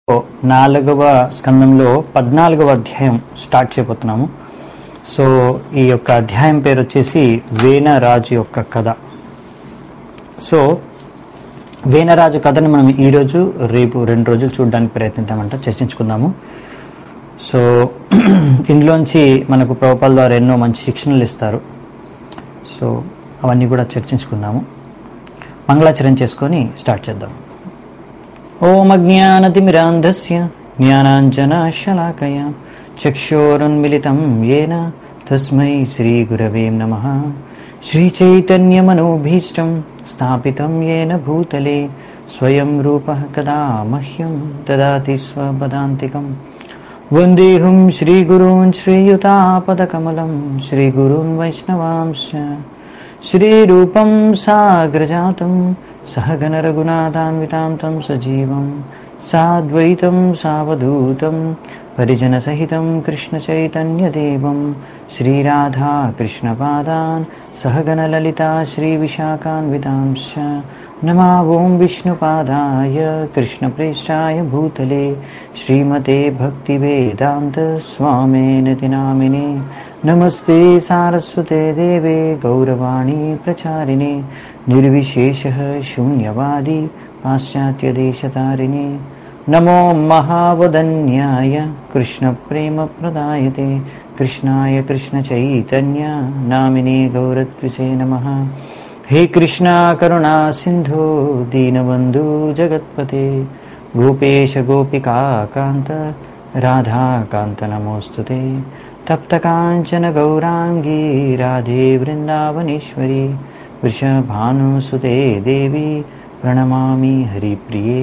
నాలుగవ స్కందంలో పద్నాలుగవ అధ్యాయం స్టార్ట్ చేయబోతున్నాము సో ఈ యొక్క అధ్యాయం పేరు వచ్చేసి వేనరాజు యొక్క కథ సో వేనరాజు కథని మనం ఈరోజు రేపు రెండు రోజులు చూడడానికి ప్రయత్నిద్దామంట చర్చించుకుందాము సో ఇందులోంచి మనకు ప్రభుపాల ద్వారా ఎన్నో మంచి శిక్షణలు ఇస్తారు సో అవన్నీ కూడా చర్చించుకుందాము మంగళాచరణ చేసుకొని స్టార్ట్ చేద్దాం ఓం అజ్ఞానతిమిరాంధస్య జ్ఞానాంజనశలాకయ చక్షోరున్మిలితం येन తస్మై శ్రీగురవే నమః శ్రీచైతన్యమనోభీష్టం స్థాపితం येन భూతలే స్వయం రూపः కదా మహ్యం దదాతి స్వపదాంతికం వందేహం శ్రీగురూన్ శ్రీయుతాపదకమలం శ్రీగురూన్ వైష్ణవాంశ श्रीरूपं साग्रजातं सहगणरघुनाथान्वितां तं सजीवं साद्वैतं सावधूतं परिजनसहितं कृष्णचैतन्यदेवं श्रीराधा कृष्णपादान् सहगणललिता श्रीविशाखान्वितांश्च नमावों विष्णुपादाय कृष्णप्रेष्ठाय भूतले श्रीमते भक्तिवेदान्तस्वामिनिति नामिने नमस्ते सारस्वते देवे गौरवाणी प्रचारिणे निर्विशेषः शून्यवादी पाश्चात्यदेशतारिणे नमो महावदन्याय कृष्णप्रेमप्रदायते कृष्णाय कृष्णचैतन्य नामिने गौरत्विषे नमः हे कृष्णा करुणा सिन्धो दीनबन्धु जगत्पते गोपेश गोपिका कान्त राधाकान्त नमोऽस्तु ते तप्तकाञ्चन गौराङ्गी राधे वृन्दावनेश्वरी वृषभानुसुते देवी प्रणमामि हरिप्रिये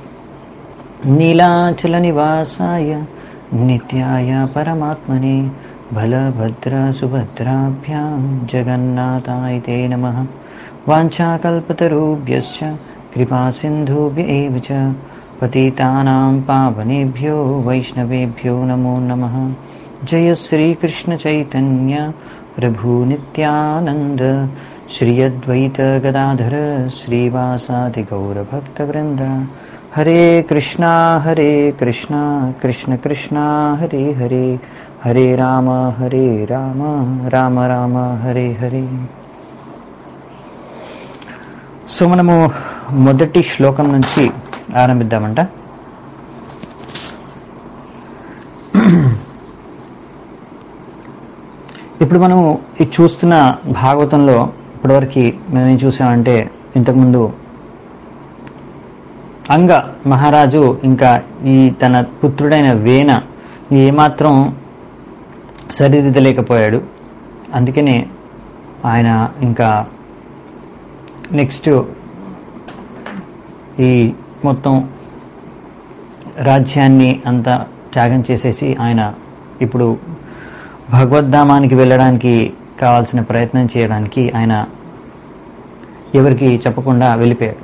नीलाचलनिवासाय नित्याय परमात्मने बलभद्रसुभद्राभ्यां जगन्नाथाय ते नमः वाञ्छाकल्पतरुभ्यश्च कृपासिन्धुभ्य एव च पतितानां पावनेभ्यो वैष्णवेभ्यो नमो नमः जय श्रीकृष्णचैतन्य प्रभुनित्यानन्द श्री अद्वैतगदाधर श्रीवासादिगौरभक्तवृन्द हरे कृष्णा हरे कृष्णा कृष्ण कृष्णा हरे हरे हरे राम हरे राम రామ రామ హరే హరే సో మనము మొదటి శ్లోకం నుంచి ఆరంభిద్దామంట ఇప్పుడు మనము ఇది చూస్తున్న భాగవతంలో ఇప్పటివరకు మేము ఏం చూసామంటే ఇంతకుముందు అంగ మహారాజు ఇంకా ఈ తన పుత్రుడైన వేణ ఏమాత్రం సరిదిద్దలేకపోయాడు అందుకనే ఆయన ఇంకా నెక్స్ట్ ఈ మొత్తం రాజ్యాన్ని అంతా త్యాగం చేసేసి ఆయన ఇప్పుడు భగవద్ధామానికి వెళ్ళడానికి కావాల్సిన ప్రయత్నం చేయడానికి ఆయన ఎవరికి చెప్పకుండా వెళ్ళిపోయాడు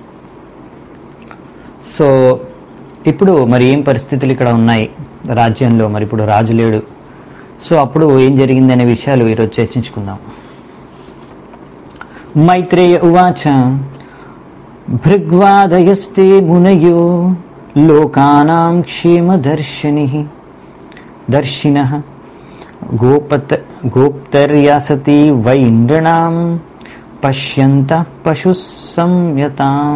సో ఇప్పుడు మరి ఏం పరిస్థితులు ఇక్కడ ఉన్నాయి రాజ్యంలో మరి ఇప్పుడు రాజు లేడు సో అప్పుడు ఏం జరిగింది అనే విషయాలు ఈరోజు చర్చించుకుందాం మైత్రేయ ఉవాచ భృగ్వాదయస్తే మునయో లోకానాం క్షేమదర్శని దర్శిన గోపత గోప్తర్యాసతి వైంద్రణాం పశ్యంత పశు సంయతాం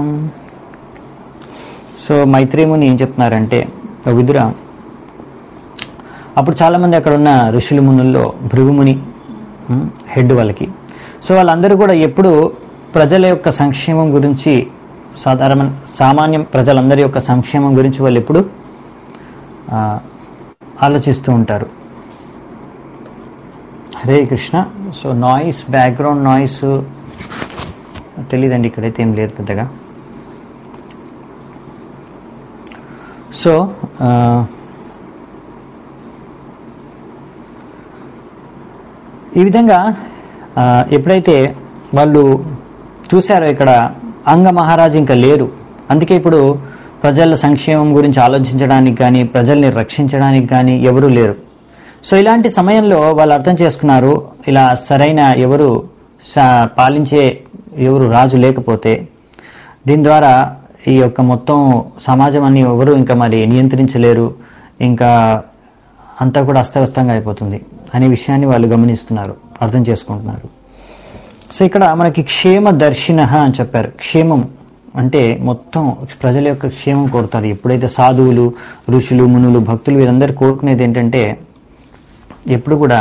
సో మైత్రేముని ఏం చెప్తున్నారంటే విదుర అప్పుడు చాలామంది అక్కడ ఉన్న ఋషులు మునుల్లో భృగుముని ఉమ్, హెడ్ వాళ్ళకి సో వాళ్ళందరూ కూడా ఎప్పుడు ప్రజల యొక్క సంక్షేమం గురించి సాధారణ సామాన్య ప్రజలందరి యొక్క సంక్షేమం గురించి వాళ్ళు ఎప్పుడు ఆ, ఆలోచిస్తూ ఉంటారు Hare Krishna so noise background noise తెలియదండి ఇక్కడైతే ఏం లేదు పెద్దగా సో ఆ, ఈ విధంగా ఆ, ఎప్పుడైతే వాళ్ళు చూశారో ఇక్కడ అంగ మహారాజు ఇంకా లేరు అందుకే ఇప్పుడు ప్రజల సంక్షేమం గురించి ఆలోచించడానికి కానీ ప్రజల్ని రక్షించడానికి కానీ ఎవరూ లేరు సో ఇలాంటి సమయంలో వాళ్ళు అర్థం చేసుకున్నారు ఇలా సరైన ఎవరు సా- పాలించే ఎవరు రాజు లేకపోతే దీని ద్వారా ఈ యొక్క మొత్తం సమాజం అన్ని ఎవరు ఇంకా మరి నియంత్రించలేరు ఇంకా అంతా కూడా అస్తవ్యస్తంగా అయిపోతుంది అనే విషయాన్ని వాళ్ళు గమనిస్తున్నారు అర్థం చేసుకుంటున్నారు సో ఇక్కడ మనకి క్షేమ దర్శిన అని చెప్పారు క్షేమం అంటే మొత్తం ప్రజల యొక్క క్షేమం కోరుతారు ఎప్పుడైతే సాధువులు ఋషులు మునులు భక్తులు వీరందరూ కోరుకునేది ఏంటంటే ఎప్పుడు కూడా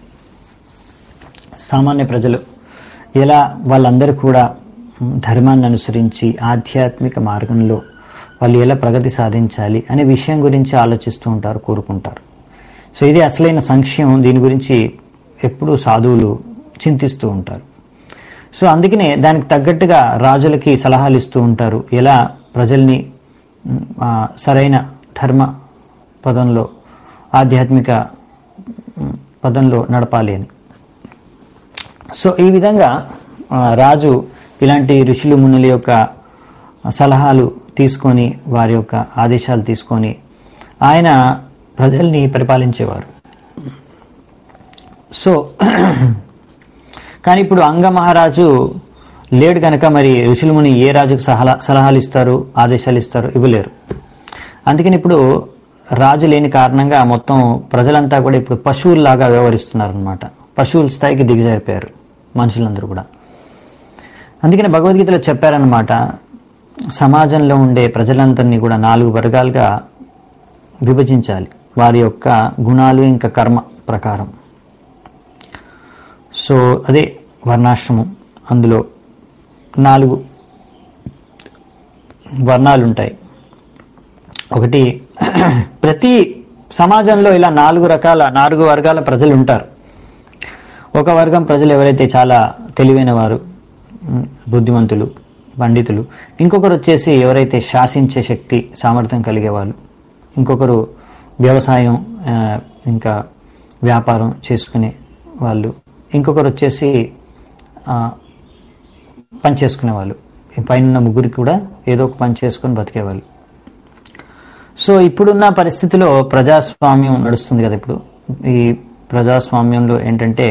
సామాన్య ప్రజలు ఎలా వాళ్ళందరూ కూడా ధర్మాన్ని అనుసరించి ఆధ్యాత్మిక మార్గంలో వాళ్ళు ఎలా ప్రగతి సాధించాలి అనే విషయం గురించి ఆలోచిస్తూ ఉంటారు కోరుకుంటారు సో ఇది అసలైన సంక్షేమం దీని గురించి ఎప్పుడూ సాధువులు చింతిస్తూ ఉంటారు సో అందుకనే దానికి తగ్గట్టుగా రాజులకి సలహాలు ఇస్తూ ఉంటారు ఎలా ప్రజల్ని మ్, ఆ, సరైన ధర్మ పదంలో ఆధ్యాత్మిక మ్, పదంలో నడపాలి అని సో ఈ విధంగా ఆ, రాజు ఇలాంటి ఋషులు మునుల యొక్క సలహాలు తీసుకొని వారి యొక్క ఆదేశాలు తీసుకొని ఆయన ప్రజల్ని పరిపాలించేవారు సో కానీ ఇప్పుడు అంగ మహారాజు లేడు కనుక మరి ఋషులు ముని ఏ రాజుకు సలహా సలహాలు ఇస్తారు ఆదేశాలు ఇస్తారు ఇవ్వలేరు అందుకని ఇప్పుడు రాజు లేని కారణంగా మొత్తం ప్రజలంతా కూడా ఇప్పుడు పశువుల్లాగా వ్యవహరిస్తున్నారు అనమాట పశువుల స్థాయికి దిగజారిపోయారు మనుషులందరూ కూడా అందుకని భగవద్గీతలో చెప్పారనమాట సమాజంలో ఉండే ప్రజలందరినీ కూడా నాలుగు వర్గాలుగా విభజించాలి వారి యొక్క గుణాలు ఇంకా కర్మ ప్రకారం సో అదే వర్ణాశ్రమం అందులో నాలుగు వర్ణాలు ఉంటాయి ఒకటి ప్రతి సమాజంలో ఇలా నాలుగు రకాల నాలుగు వర్గాల ప్రజలు ఉంటారు ఒక వర్గం ప్రజలు ఎవరైతే చాలా తెలివైన వారు ఉమ్, బుద్ధిమంతులు పండితులు ఇంకొకరు వచ్చేసి ఎవరైతే శాసించే శక్తి సామర్థ్యం కలిగే వాళ్ళు ఇంకొకరు వ్యవసాయం ఆ, ఇంకా వ్యాపారం చేసుకునే వాళ్ళు ఇంకొకరు వచ్చేసి ఆ, పని చేసుకునే వాళ్ళు ఈ పైన ముగ్గురికి కూడా ఏదో ఒక పని చేసుకొని బతికేవాళ్ళు సో ఇప్పుడున్న పరిస్థితిలో ప్రజాస్వామ్యం నడుస్తుంది కదా ఇప్పుడు ఈ ప్రజాస్వామ్యంలో ఏంటంటే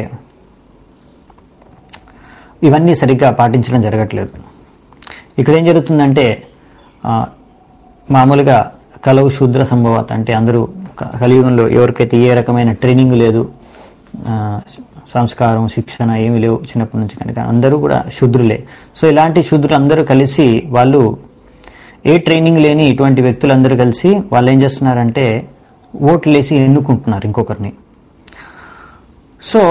ఇవన్నీ సరిగ్గా పాటించడం జరగట్లేదు ఇక్కడ ఏం జరుగుతుందంటే ఆ, మామూలుగా కలవు శూద్ర సంభవత అంటే అందరూ క- కలియుగంలో ఎవరికైతే ఏ రకమైన ట్రైనింగ్ లేదు ఆ, సంస్కారం శిక్షణ ఏమీ లేవు చిన్నప్పటి నుంచి కనుక అందరూ కూడా శూద్రులే సో ఇలాంటి శూద్రులు అందరూ కలిసి వాళ్ళు ఏ ట్రైనింగ్ లేని ఇటువంటి వ్యక్తులందరూ కలిసి వాళ్ళు ఏం చేస్తున్నారంటే ఓట్లు వేసి ఎన్నుకుంటున్నారు ఇంకొకరిని సో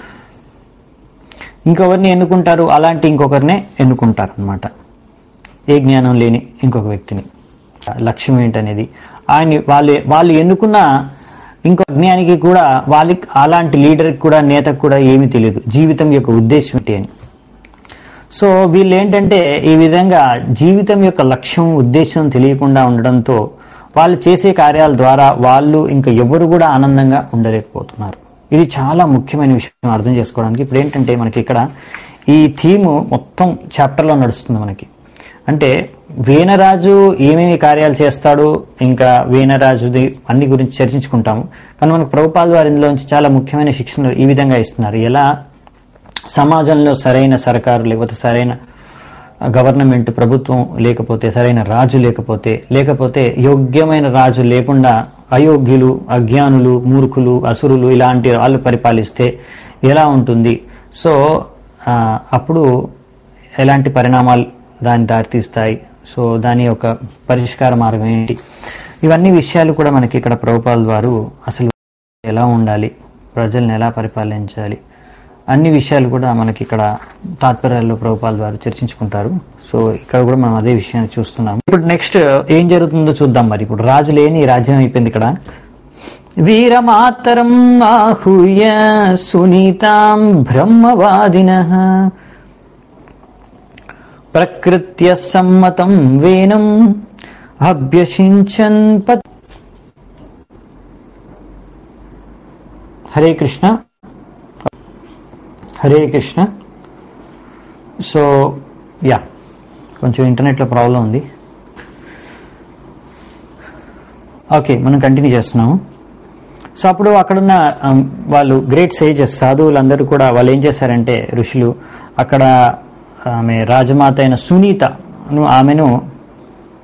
ఇంకొకరిని ఎన్నుకుంటారు అలాంటి ఇంకొకరినే ఎన్నుకుంటారు అనమాట ఏ జ్ఞానం లేని ఇంకొక వ్యక్తిని లక్ష్యం ఏంటనేది ఆయన వాళ్ళు వాళ్ళు ఎన్నుకున్న ఇంకో జ్ఞానికి కూడా వాళ్ళకి అలాంటి లీడర్కి కూడా నేతకు కూడా ఏమీ తెలియదు జీవితం యొక్క ఉద్దేశం ఏంటి అని సో వీళ్ళు ఏంటంటే ఈ విధంగా జీవితం యొక్క లక్ష్యం ఉద్దేశం తెలియకుండా ఉండడంతో వాళ్ళు చేసే కార్యాల ద్వారా వాళ్ళు ఇంకా ఎవరు కూడా ఆనందంగా ఉండలేకపోతున్నారు ఇది చాలా ముఖ్యమైన విషయం అర్థం చేసుకోవడానికి ఇప్పుడు ఏంటంటే మనకి ఇక్కడ ఈ థీము మొత్తం చాప్టర్లో నడుస్తుంది మనకి అంటే వీణరాజు ఏమేమి కార్యాలు చేస్తాడు ఇంకా వీణరాజుది అన్ని గురించి చర్చించుకుంటాము కానీ మనకు ప్రభుపాల్ వారి ఇందులోంచి చాలా ముఖ్యమైన శిక్షణలు ఈ విధంగా ఇస్తున్నారు ఎలా సమాజంలో సరైన సర్కారు లేకపోతే సరైన గవర్నమెంట్ ప్రభుత్వం లేకపోతే సరైన రాజు లేకపోతే లేకపోతే యోగ్యమైన రాజు లేకుండా అయోగ్యులు అజ్ఞానులు మూర్ఖులు అసురులు ఇలాంటి వాళ్ళు పరిపాలిస్తే ఎలా ఉంటుంది సో ఆ, అప్పుడు ఎలాంటి పరిణామాలు దాన్ని దారితీస్తాయి సో దాని యొక్క పరిష్కార మార్గం ఏంటి ఇవన్నీ విషయాలు కూడా మనకి ఇక్కడ ప్రభుపాల్ వారు అసలు ఎలా ఉండాలి ప్రజల్ని ఎలా పరిపాలించాలి అన్ని విషయాలు కూడా మనకి ఇక్కడ తాత్పర్యాల్లో ప్రభుపాల్ వారు చర్చించుకుంటారు సో ఇక్కడ కూడా మనం అదే విషయాన్ని చూస్తున్నాం ఇప్పుడు నెక్స్ట్ ఏం జరుగుతుందో చూద్దాం మరి ఇప్పుడు రాజు లేని రాజ్యం అయిపోయింది ఇక్కడ వీరమాతరం ఆహూయ సునీతాం బ్రహ్మవాదిన ప్రకృత్య సమ్మతం వేనం అభ్యసించన్ పత్ హరే కృష్ణ హరే కృష్ణ సో యా కొంచెం ఇంటర్నెట్లో ప్రాబ్లం ఉంది ఓకే మనం కంటిన్యూ చేస్తున్నాము సో అప్పుడు అక్కడున్న um, వాళ్ళు గ్రేట్ సేజెస్ సాధువులందరూ కూడా వాళ్ళు ఏం చేశారంటే ఋషులు అక్కడ ఆమె రాజమాత అయిన సునీతను ఆమెను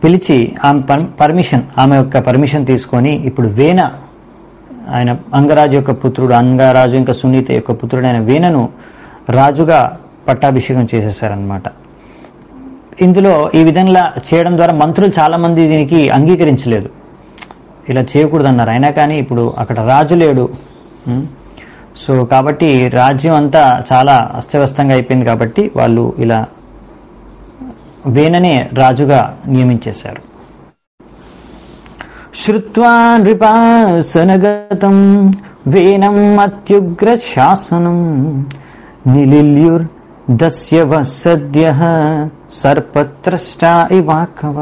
పిలిచి ఆమె పర్- పర్మిషన్ ఆమె యొక్క పర్మిషన్ తీసుకొని ఇప్పుడు వేన ఆయన అంగరాజు యొక్క పుత్రుడు అంగరాజు ఇంకా సునీత యొక్క పుత్రుడు అయిన వేనను రాజుగా పట్టాభిషేకం చేసేసారనమాట ఇందులో ఈ విధంగా చేయడం ద్వారా మంత్రులు చాలామంది దీనికి అంగీకరించలేదు ఇలా చేయకూడదు అన్నారు అయినా కానీ ఇప్పుడు అక్కడ రాజు లేడు ఉం? సో కాబట్టి రాజ్యం అంతా చాలా అస్తవ్యస్తంగా అయిపోయింది కాబట్టి వాళ్ళు ఇలా వేననే రాజుగా నియమించేశారు శ్రుత్వా నృపాసనగతం వేనం అత్యుగ్ర శాసనం నిలిల్యుర్ దస్యవ సద్య సర్పత్రష్టా ఇవాకవ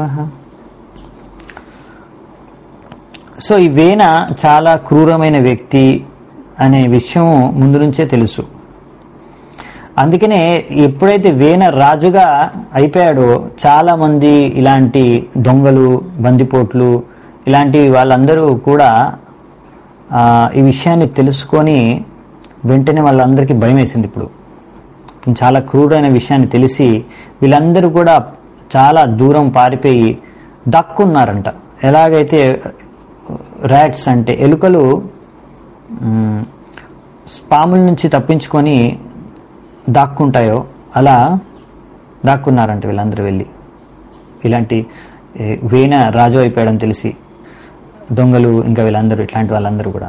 సో ఈ వేన చాలా క్రూరమైన వ్యక్తి అనే విషయం ముందు నుంచే తెలుసు అందుకనే ఎప్పుడైతే వేన రాజుగా అయిపోయాడో చాలా మంది ఇలాంటి దొంగలు బందిపోట్లు ఇలాంటి వాళ్ళందరూ కూడా ఆ, ఈ విషయాన్ని తెలుసుకొని వెంటనే వాళ్ళందరికీ భయం వేసింది ఇప్పుడు ఇతను చాలా క్రూరైన విషయాన్ని తెలిసి వీళ్ళందరూ కూడా చాలా దూరం పారిపోయి దక్కున్నారంట ఎలాగైతే ర్యాట్స్ అంటే ఎలుకలు మ్, పాముల నుంచి తప్పించుకొని దాక్కుంటాయో అలా దాక్కున్నారంట వీళ్ళందరూ వెళ్ళి ఇలాంటి ఏ, వేన రాజు అయిపోయాడని తెలిసి దొంగలు ఇంకా వీళ్ళందరూ ఇట్లాంటి వాళ్ళందరూ కూడా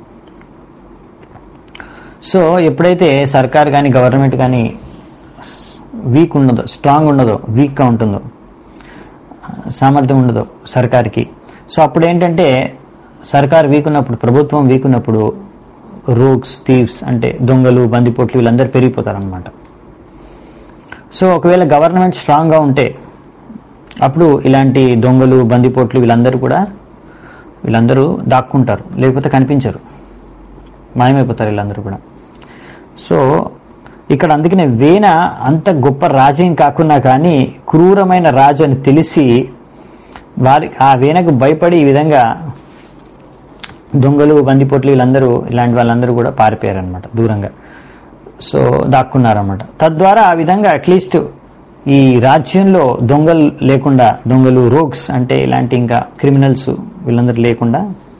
సో ఎప్పుడైతే సర్కార్ కానీ గవర్నమెంట్ కానీ వీక్ ఉండదో స్ట్రాంగ్ ఉండదో వీక్గా ఉంటుందో సామర్థ్యం ఉండదు సర్కార్కి సో అప్పుడు ఏంటంటే సర్కార్ వీక్ ఉన్నప్పుడు ప్రభుత్వం వీక్ ఉన్నప్పుడు రోగ్స్ థీవ్స్ అంటే దొంగలు బందిపోట్లు వీళ్ళందరూ పెరిగిపోతారనమాట సో ఒకవేళ గవర్నమెంట్ స్ట్రాంగ్గా ఉంటే అప్పుడు ఇలాంటి దొంగలు బందిపోట్లు వీళ్ళందరూ కూడా వీళ్ళందరూ దాక్కుంటారు లేకపోతే కనిపించరు మాయమైపోతారు వీళ్ళందరూ కూడా సో ఇక్కడ అందుకనే వేన అంత గొప్ప రాజేం కాకున్నా కానీ క్రూరమైన రాజు అని తెలిసి వారి ఆ వేనకు భయపడి ఈ విధంగా దొంగలు బందిపోట్లు వీళ్ళందరూ ఇలాంటి వాళ్ళందరూ కూడా పారిపోయారనమాట దూరంగా సో దాక్కున్నారన్నమాట తద్వారా ఆ విధంగా అట్లీస్ట్ ఈ రాజ్యంలో దొంగలు లేకుండా దొంగలు రోగ్స్ అంటే ఇలాంటి ఇంకా క్రిమినల్స్ వీళ్ళందరూ లేకుండా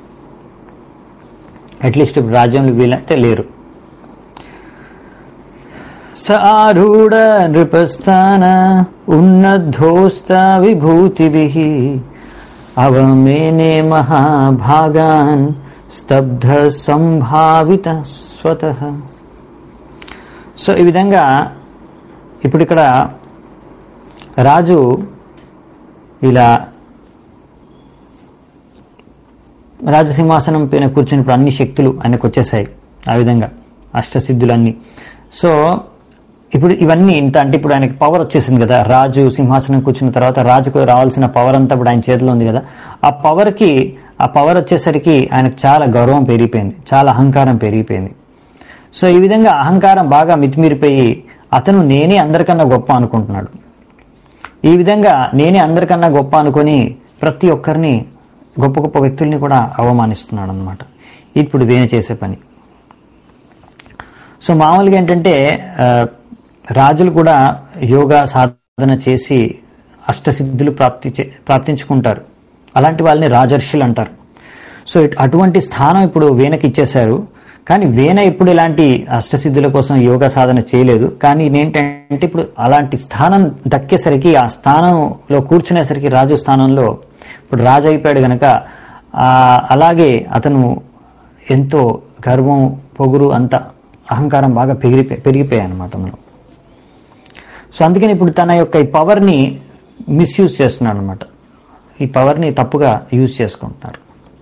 అట్లీస్ట్ ఇప్పుడు రాజ్యంలో వీళ్ళైతే లేరు స ఆరూఢ నృపస్థాన ఉన్నద్ధోస్త విభూతిభి అవమేనే మహాభాగాన్ స్తబ్ధ సంభావిత స్వత సో ఈ విధంగా ఇప్పుడు ఇక్కడ రాజు ఇలా రాజసింహాసనం పైన కూర్చున్నప్పుడు అన్ని శక్తులు ఆయనకు వచ్చేసాయి ఆ విధంగా అష్టసిద్ధులన్నీ సో ఇప్పుడు ఇవన్నీ ఇంత అంటే ఇప్పుడు ఆయనకి పవర్ వచ్చేసింది కదా రాజు సింహాసనం కూర్చున్న తర్వాత రాజుకు రావాల్సిన పవర్ అంతా ఇప్పుడు ఆయన చేతిలో ఉంది కదా ఆ పవర్కి ఆ పవర్ వచ్చేసరికి ఆయనకు చాలా గౌరవం పెరిగిపోయింది చాలా అహంకారం పెరిగిపోయింది సో ఈ విధంగా అహంకారం బాగా మితిమీరిపోయి అతను నేనే అందరికన్నా గొప్ప అనుకుంటున్నాడు ఈ విధంగా నేనే అందరికన్నా గొప్ప అనుకొని ప్రతి ఒక్కరిని గొప్ప గొప్ప వ్యక్తుల్ని కూడా అవమానిస్తున్నాడు అనమాట ఇప్పుడు వేణ చేసే పని సో మామూలుగా ఏంటంటే ఆ, రాజులు కూడా యోగా సాధన చేసి అష్టసిద్ధులు ప్రాప్తి చే- ప్రాప్తించుకుంటారు అలాంటి వాళ్ళని రాజర్షులు అంటారు సో ఇట్- అటువంటి స్థానం ఇప్పుడు వీణకి ఇచ్చేశారు కానీ వీణ ఇప్పుడు ఇలాంటి అష్టసిద్ధుల కోసం యోగా సాధన చేయలేదు కానీ ఏంటంటే ఇప్పుడు అలాంటి స్థానం దక్కేసరికి ఆ స్థానంలో కూర్చునేసరికి రాజు స్థానంలో ఇప్పుడు రాజు అయిపోయాడు గనక ఆ, అలాగే అతను ఎంతో గర్వం పొగురు అంత అహంకారం బాగా పెరిగిపోయి పెరిగిపోయాయి అనమాట అందులో సో అందుకని ఇప్పుడు తన యొక్క ఈ పవర్ని మిస్యూజ్ చేస్తున్నాడు అనమాట ఈ పవర్ని తప్పుగా యూజ్ చేసుకుంటున్నారు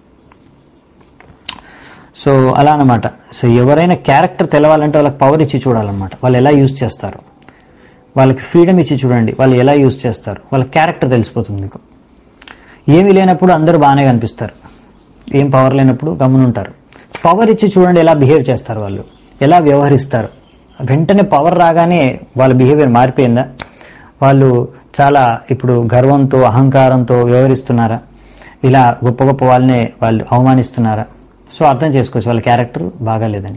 సో అలా అనమాట సో ఎవరైనా క్యారెక్టర్ తెలవాలంటే వాళ్ళకి పవర్ ఇచ్చి చూడాలన్నమాట వాళ్ళు ఎలా యూజ్ చేస్తారు వాళ్ళకి ఫ్రీడమ్ ఇచ్చి చూడండి వాళ్ళు ఎలా యూజ్ చేస్తారు వాళ్ళ క్యారెక్టర్ తెలిసిపోతుంది మీకు ఏమీ లేనప్పుడు అందరూ బాగానే కనిపిస్తారు ఏం పవర్ లేనప్పుడు గమనుంటారు పవర్ ఇచ్చి చూడండి ఎలా బిహేవ్ చేస్తారు వాళ్ళు ఎలా వ్యవహరిస్తారు వెంటనే పవర్ రాగానే వాళ్ళ బిహేవియర్ మారిపోయిందా వాళ్ళు చాలా ఇప్పుడు గర్వంతో అహంకారంతో వ్యవహరిస్తున్నారా ఇలా గొప్ప గొప్ప వాళ్ళనే వాళ్ళు అవమానిస్తున్నారా సో అర్థం చేసుకోవచ్చు వాళ్ళ క్యారెక్టర్ బాగాలేదని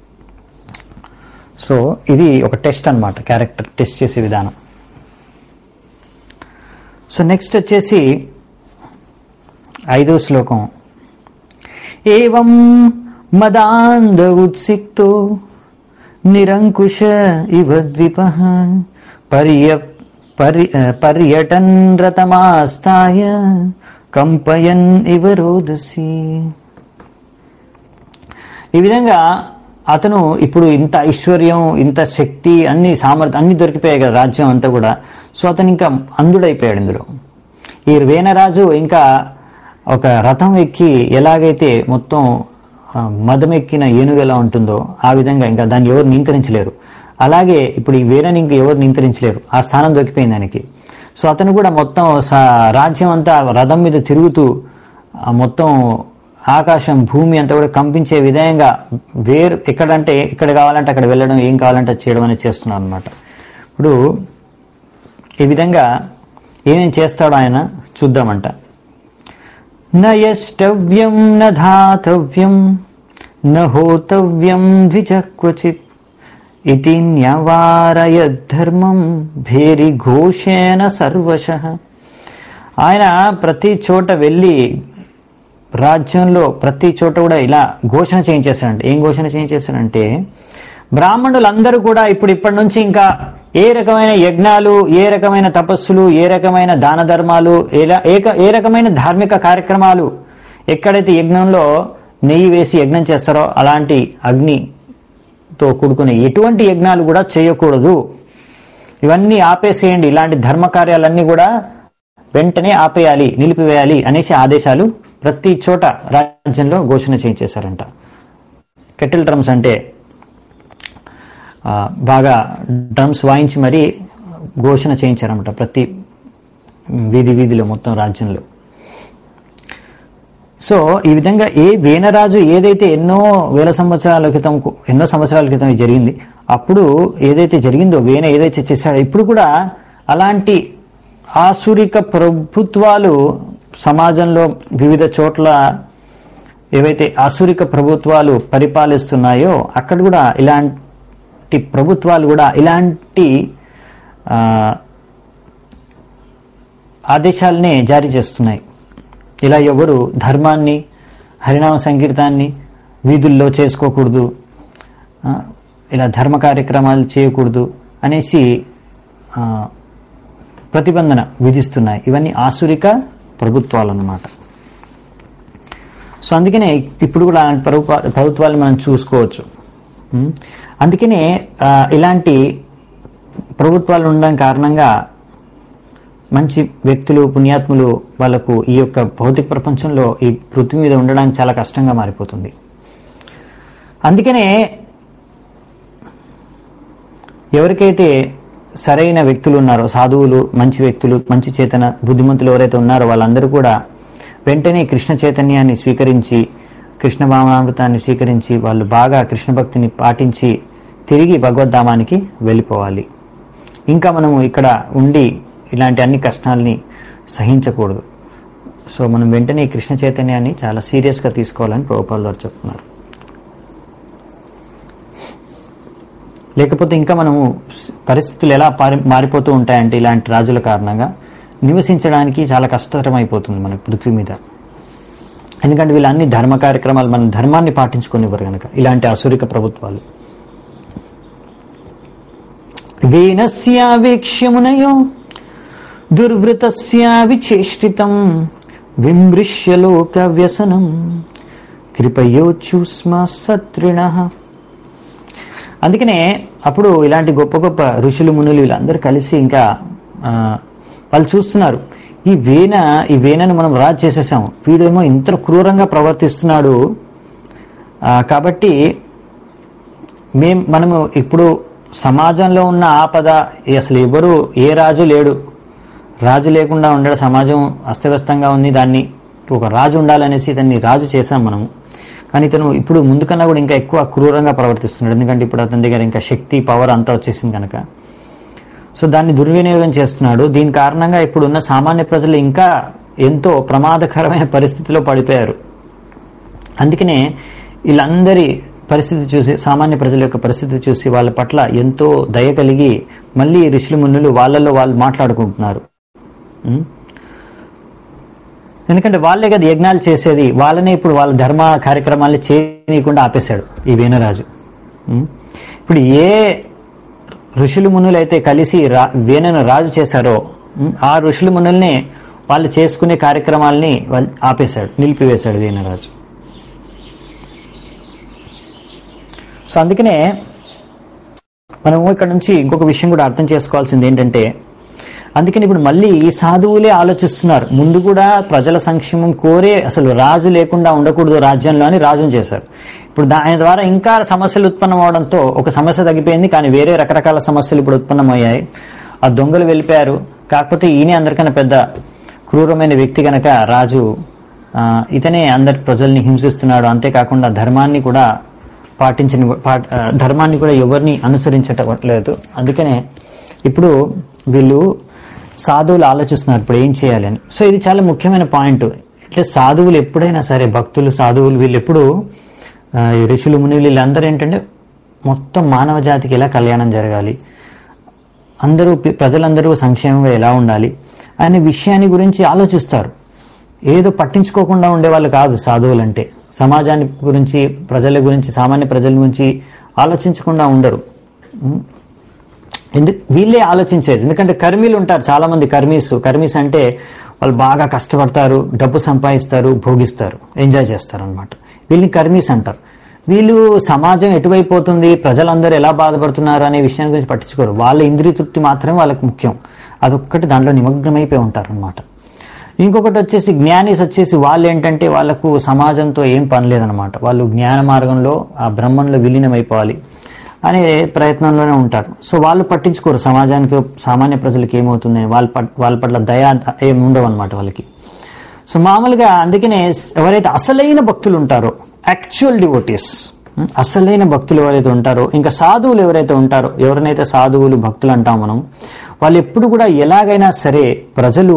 సో ఇది ఒక టెస్ట్ అన్నమాట క్యారెక్టర్ టెస్ట్ చేసే విధానం సో నెక్స్ట్ వచ్చేసి ఐదో శ్లోకం ఏవం మదాంధ ఉత్సిక్తో నిరంకుశ ఇవ ద్విప పర్య పర్య పర్యటన్ రతమాస్తాయ కంపయన్ ఇవ రోదసి ఈ విధంగా అతను ఇప్పుడు ఇంత ఐశ్వర్యం ఇంత శక్తి అన్ని సామర్థ్యం అన్ని దొరికిపోయాయి కదా రాజ్యం అంతా కూడా సో అతను ఇంకా అంధుడైపోయాడు ఇందులో ఈ వేనరాజు ఇంకా ఒక రథం ఎక్కి ఎలాగైతే మొత్తం ఆ, మదం ఎక్కిన ఏనుగు ఎలా ఉంటుందో ఆ విధంగా ఇంకా దాన్ని ఎవరు నియంత్రించలేరు అలాగే ఇప్పుడు ఈ వీరని ఇంక ఎవరు నియంత్రించలేరు ఆ స్థానం దొరికిపోయింది దానికి సో అతను కూడా మొత్తం స- రాజ్యం అంతా రథం మీద తిరుగుతూ ఆ మొత్తం ఆకాశం భూమి అంతా కూడా కంపించే విధంగా వేరు ఎక్కడంటే ఇక్కడ కావాలంటే అక్కడ వెళ్ళడం ఏం కావాలంటే అది చేయడం అనేది చేస్తున్నారు అనమాట ఇప్పుడు ఈ విధంగా ఏమేం చేస్తాడో ఆయన చూద్దామంట నయష్టవ్యం న ధాతవ్యం న హోతవ్యం ద్విజ క్వచిత్ ఇది న్యవారయద్ధర్మం భేరి ఘోషేణ సర్వశ ఆయన ప్రతి చోట వెళ్ళి రాజ్యంలో ప్రతి చోట కూడా ఇలా ఘోషణ చేయించేస్తాడంట ఏం ఘోషణ చేయించేస్తాడంటే బ్రాహ్మణులందరూ కూడా ఇప్పుడు ఇప్పటి నుంచి ఇంకా ఏ రకమైన యజ్ఞాలు ఏ రకమైన తపస్సులు ఏ రకమైన దాన ధర్మాలు ఎలా ఏక ఏ రకమైన ధార్మిక కార్యక్రమాలు ఎక్కడైతే యజ్ఞంలో నెయ్యి వేసి యజ్ఞం చేస్తారో అలాంటి అగ్నితో కూడుకునే ఎటువంటి యజ్ఞాలు కూడా చేయకూడదు ఇవన్నీ ఆపేసేయండి ఇలాంటి ధర్మ కార్యాలన్నీ కూడా వెంటనే ఆపేయాలి నిలిపివేయాలి అనేసి ఆదేశాలు ప్రతి చోట రాజ్యంలో ఘోషణ చేయించేశారంట కెటిల్ డ్రమ్స్ అంటే ఆ, బాగా డ్రమ్స్ వాయించి మరీ ఘోషణ చేయించారన్నమాట ప్రతి వీధి వీధిలో మొత్తం రాజ్యంలో సో ఈ విధంగా ఏ వేనరాజు ఏదైతే ఎన్నో వేల సంవత్సరాల క్రితం ఎన్నో సంవత్సరాల క్రితం ఇది జరిగింది అప్పుడు ఏదైతే జరిగిందో వేన ఏదైతే చేశాడో ఇప్పుడు కూడా అలాంటి ఆసురిక ప్రభుత్వాలు సమాజంలో వివిధ చోట్ల ఏవైతే ఆసురిక ప్రభుత్వాలు పరిపాలిస్తున్నాయో అక్కడ కూడా ఇలాంటి ప్రభుత్వాలు కూడా ఇలాంటి ఆ, ఆదేశాలనే జారీ చేస్తున్నాయి ఇలా ఎవరు ధర్మాన్ని హరినామ సంకీర్తాన్ని వీధుల్లో చేసుకోకూడదు ఆ, ఇలా ధర్మ కార్యక్రమాలు చేయకూడదు అనేసి ఆ, ప్రతిబంధన విధిస్తున్నాయి ఇవన్నీ ఆసురిక ప్రభుత్వాలు అన్నమాట సో అందుకనే ఇప్పుడు కూడా అలాంటి ప్రభుత్వ ప్రభుత్వాలు మనం చూసుకోవచ్చు ఉం? అందుకనే ఆ, ఇలాంటి ప్రభుత్వాలు ఉండడం కారణంగా మంచి వ్యక్తులు పుణ్యాత్ములు వాళ్ళకు ఈ యొక్క భౌతిక ప్రపంచంలో ఈ పృథ్వీ మీద ఉండడానికి చాలా కష్టంగా మారిపోతుంది అందుకనే ఎవరికైతే సరైన వ్యక్తులు ఉన్నారో సాధువులు మంచి వ్యక్తులు మంచి చేతన బుద్ధిమంతులు ఎవరైతే ఉన్నారో వాళ్ళందరూ కూడా వెంటనే కృష్ణ చైతన్యాన్ని స్వీకరించి కృష్ణ భావనామృతాన్ని స్వీకరించి వాళ్ళు బాగా కృష్ణ భక్తిని పాటించి తిరిగి భగవద్ధామానికి వెళ్ళిపోవాలి ఇంకా మనము ఇక్కడ ఉండి ఇలాంటి అన్ని కష్టాలని సహించకూడదు సో మనం వెంటనే ఈ కృష్ణ చైతన్యాన్ని చాలా సీరియస్గా తీసుకోవాలని ప్రభుపాల్ గారు చెప్తున్నారు లేకపోతే ఇంకా మనము పరిస్థితులు ఎలా పారి మారిపోతూ ఉంటాయంటే ఇలాంటి రాజుల కారణంగా నివసించడానికి చాలా కష్టతరం అయిపోతుంది మన పృథ్వీ మీద ఎందుకంటే వీళ్ళు అన్ని ధర్మ కార్యక్రమాలు మన ధర్మాన్ని పాటించుకునేవారు కనుక ఇలాంటి అసురిక ప్రభుత్వాలు వేనస్యావేక్ష్యమునయో దుర్వృతస్యా విచేష్టితం విమృశ్య లోక వ్యసనం కృపయోచుస్మ సత్రిణ అందుకనే అప్పుడు ఇలాంటి గొప్ప గొప్ప ఋషులు మునులు వీళ్ళందరూ కలిసి ఇంకా ఆ, వాళ్ళు చూస్తున్నారు ఈ వేన ఈ వేనను మనం రాజు చేసేసాం వీడేమో ఇంత క్రూరంగా ప్రవర్తిస్తున్నాడు ఆ, కాబట్టి మేం మనము ఇప్పుడు సమాజంలో ఉన్న ఆపద అసలు ఎవరు ఏ రాజు లేడు రాజు లేకుండా ఉండడం సమాజం అస్తవ్యస్తంగా ఉంది దాన్ని ఒక రాజు ఉండాలనేసి దాన్ని రాజు చేశాం మనము కానీ ఇతను ఇప్పుడు ముందు కన్నా కూడా ఇంకా ఎక్కువ క్రూరంగా ప్రవర్తిస్తున్నాడు ఎందుకంటే ఇప్పుడు అతని దగ్గర ఇంకా శక్తి పవర్ అంతా వచ్చేసింది కనుక సో దాన్ని దుర్వినియోగం చేస్తున్నాడు దీని కారణంగా ఇప్పుడున్న సామాన్య ప్రజలు ఇంకా ఎంతో ప్రమాదకరమైన పరిస్థితిలో పడిపోయారు అందుకనే వీళ్ళందరి పరిస్థితి చూసి సామాన్య ప్రజల యొక్క పరిస్థితి చూసి వాళ్ళ పట్ల ఎంతో దయ కలిగి మళ్ళీ ఋషులు మునులు వాళ్ళలో వాళ్ళు మాట్లాడుకుంటున్నారు ఉం? ఎందుకంటే వాళ్ళే కదా యజ్ఞాలు చేసేది వాళ్ళనే ఇప్పుడు వాళ్ళ ధర్మ కార్యక్రమాల్ని చేయనీయకుండా ఆపేశాడు ఈ వీణరాజు ఉం? ఇప్పుడు ఏ ఋషులు మునులు అయితే కలిసి రా వీణను రాజు చేశారో ఉం, ఆ ఋషులు మునుల్ని వాళ్ళు చేసుకునే కార్యక్రమాల్ని వాళ్ళు ఆపేశాడు నిలిపివేశాడు వీణరాజు సో అందుకనే మనము ఇక్కడ నుంచి ఇంకొక విషయం కూడా అర్థం చేసుకోవాల్సింది ఏంటంటే అందుకని ఇప్పుడు మళ్ళీ ఈ సాధువులే ఆలోచిస్తున్నారు ముందు కూడా ప్రజల సంక్షేమం కోరే అసలు రాజు లేకుండా ఉండకూడదు రాజ్యంలో అని రాజును చేశారు ఇప్పుడు దాని ద్వారా ఇంకా సమస్యలు ఉత్పన్నం అవడంతో ఒక సమస్య తగ్గిపోయింది కానీ వేరే రకరకాల సమస్యలు ఇప్పుడు ఉత్పన్నమయ్యాయి ఆ దొంగలు వెళ్ళిపోయారు కాకపోతే ఈయనే అందరికన్నా పెద్ద క్రూరమైన వ్యక్తి కనుక రాజు ఆ, ఇతనే అందరి ప్రజల్ని హింసిస్తున్నాడు అంతేకాకుండా ధర్మాన్ని కూడా పాటించని పాట ఆ, ధర్మాన్ని కూడా ఎవరిని అనుసరించట్లేదు అందుకనే ఇప్పుడు వీళ్ళు సాధువులు ఆలోచిస్తున్నారు ఇప్పుడు ఏం చేయాలని సో ఇది చాలా ముఖ్యమైన పాయింట్ ఇట్లా సాధువులు ఎప్పుడైనా సరే భక్తులు సాధువులు వీళ్ళు ఎప్పుడు ఆ, ఈ ఋషులు మునులు వీళ్ళందరూ ఏంటంటే మొత్తం మానవ జాతికి ఎలా కళ్యాణం జరగాలి అందరూ పి- ప్రజలందరూ సంక్షేమంగా ఎలా ఉండాలి అనే విషయాన్ని గురించి ఆలోచిస్తారు ఏదో పట్టించుకోకుండా ఉండేవాళ్ళు కాదు సాధువులు అంటే సమాజాన్ని గురించి ప్రజల గురించి సామాన్య ప్రజల గురించి ఆలోచించకుండా ఉండరు ఉం? ఎందు వీళ్ళే ఆలోచించేది ఎందుకంటే కర్మీలు ఉంటారు చాలా మంది కర్మీస్ కర్మీస్ అంటే వాళ్ళు బాగా కష్టపడతారు డబ్బు సంపాదిస్తారు భోగిస్తారు ఎంజాయ్ చేస్తారు అనమాట వీళ్ళని కర్మీస్ అంటారు వీళ్ళు సమాజం ఎటువైపు పోతుంది ప్రజలందరూ ఎలా బాధపడుతున్నారు అనే విషయం గురించి పట్టించుకోరు వాళ్ళ ఇంద్రియ తృప్తి మాత్రమే వాళ్ళకి ముఖ్యం అదొక్కటి దాంట్లో నిమగ్నమైపోయి ఉంటారు అనమాట ఇంకొకటి వచ్చేసి జ్ఞానీస్ వచ్చేసి వాళ్ళు ఏంటంటే వాళ్ళకు సమాజంతో ఏం పని లేదనమాట వాళ్ళు జ్ఞాన మార్గంలో ఆ బ్రహ్మంలో విలీనమైపోవాలి అనే ప్రయత్నంలోనే ఉంటారు సో వాళ్ళు పట్టించుకోరు సమాజానికి సామాన్య ప్రజలకు ఏమవుతుంది వాళ్ళ పట్- వాళ్ళ పట్ల దయా ఏం ఉండవు అనమాట వాళ్ళకి సో మామూలుగా అందుకనే ఎవరైతే అసలైన భక్తులు ఉంటారో యాక్చువల్ డివోటీస్ అసలైన భక్తులు ఎవరైతే ఉంటారో ఇంకా సాధువులు ఎవరైతే ఉంటారో ఎవరినైతే సాధువులు భక్తులు అంటాం మనం వాళ్ళు ఎప్పుడు కూడా ఎలాగైనా సరే ప్రజలు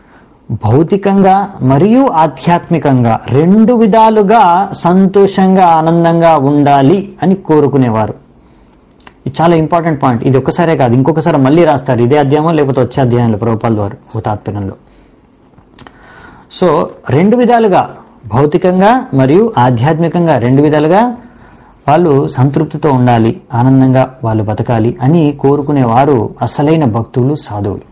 భౌతికంగా మరియు ఆధ్యాత్మికంగా రెండు విధాలుగా సంతోషంగా ఆనందంగా ఉండాలి అని కోరుకునేవారు ఇది చాలా ఇంపార్టెంట్ పాయింట్ ఇది ఒక్కసారే కాదు ఇంకొకసారి మళ్ళీ రాస్తారు ఇదే అధ్యాయం లేకపోతే వచ్చే అధ్యాయంలో ప్రభుపాల ద్వారా ఓ తాత్పర్యంలో సో రెండు విధాలుగా భౌతికంగా మరియు ఆధ్యాత్మికంగా రెండు విధాలుగా వాళ్ళు సంతృప్తితో ఉండాలి ఆనందంగా వాళ్ళు బతకాలి అని కోరుకునేవారు అసలైన భక్తులు సాధువులు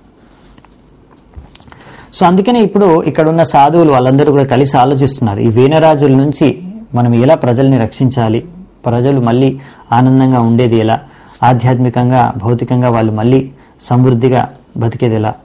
సో అందుకనే ఇప్పుడు ఇక్కడ ఉన్న సాధువులు వాళ్ళందరూ కూడా కలిసి ఆలోచిస్తున్నారు ఈ వీణరాజుల నుంచి మనం ఎలా ప్రజల్ని రక్షించాలి ప్రజలు మళ్ళీ ఆనందంగా ఉండేది ఎలా ఆధ్యాత్మికంగా భౌతికంగా వాళ్ళు మళ్ళీ సమృద్ధిగా బతికేది ఎలా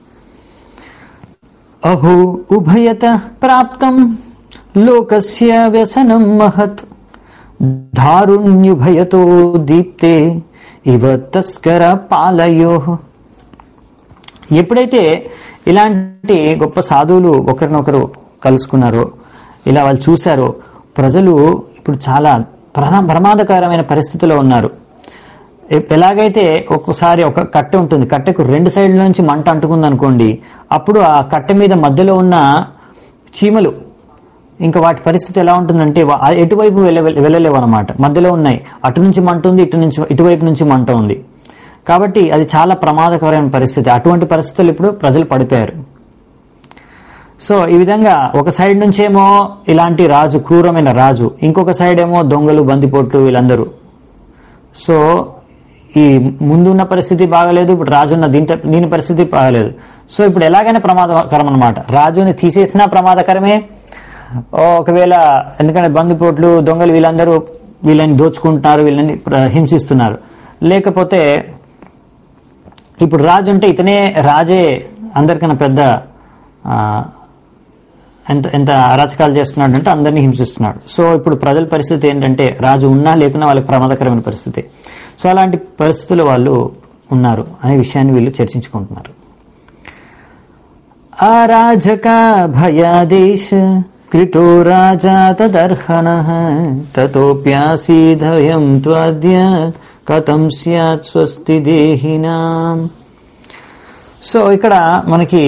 అహో ఉభయత ప్రాప్తం లోకస్య వ్యసనం మహత్ దారుణ్యుభయతో దీప్తే ఇవ తస్కర పాలయో ఎప్పుడైతే ఇలాంటి గొప్ప సాధువులు ఒకరినొకరు కలుసుకున్నారో ఇలా వాళ్ళు చూశారో ప్రజలు ఇప్పుడు చాలా ప్రధా ప్రమాదకరమైన పరిస్థితిలో ఉన్నారు ఎ- ఎలాగైతే ఒక్కసారి ఒక కట్టె ఉంటుంది కట్టెకు రెండు సైడ్ల నుంచి మంట అంటుకుంది అనుకోండి అప్పుడు ఆ కట్టె మీద మధ్యలో ఉన్న చీమలు ఇంకా వాటి పరిస్థితి ఎలా ఉంటుందంటే వా- ఆ ఎటువైపు వెళ్ళ వెళ్ళలేవు అనమాట మధ్యలో ఉన్నాయి అటు నుంచి మంట ఉంది ఇటు నుంచి ఇటువైపు నుంచి మంట ఉంది కాబట్టి అది చాలా ప్రమాదకరమైన పరిస్థితి అటువంటి పరిస్థితులు ఇప్పుడు ప్రజలు పడిపోయారు సో ఈ విధంగా ఒక సైడ్ నుంచేమో ఇలాంటి రాజు క్రూరమైన రాజు ఇంకొక సైడ్ ఏమో దొంగలు బందిపోట్లు వీళ్ళందరూ సో ఈ ముందున్న పరిస్థితి బాగలేదు ఇప్పుడు రాజున్న దీంతో దీని పరిస్థితి బాగలేదు సో ఇప్పుడు ఎలాగైనా ప్రమాదకరం అనమాట రాజుని తీసేసినా ప్రమాదకరమే ఒకవేళ ఎందుకంటే బందిపోట్లు దొంగలు వీళ్ళందరూ వీళ్ళని దోచుకుంటున్నారు వీళ్ళని ప్ర- హింసిస్తున్నారు లేకపోతే ఇప్పుడు రాజు అంటే ఇతనే రాజే అందరికన్నా పెద్ద ఆ, ఎంత ఎంత అరాచకాలు చేస్తున్నాడు అంటే అందరినీ హింసిస్తున్నాడు సో ఇప్పుడు ప్రజల పరిస్థితి ఏంటంటే రాజు ఉన్నా లేకున్నా వాళ్ళకి ప్రమాదకరమైన పరిస్థితి సో అలాంటి పరిస్థితులు వాళ్ళు ఉన్నారు అనే విషయాన్ని వీళ్ళు చర్చించుకుంటున్నారు అరాజక భయాదేశ కృతో రాజా తదర్హణ తతోప్యాసీధయం త్వద్య కథం స్యాత్ స్వస్తి దేహినాం సో ఇక్కడ మనకి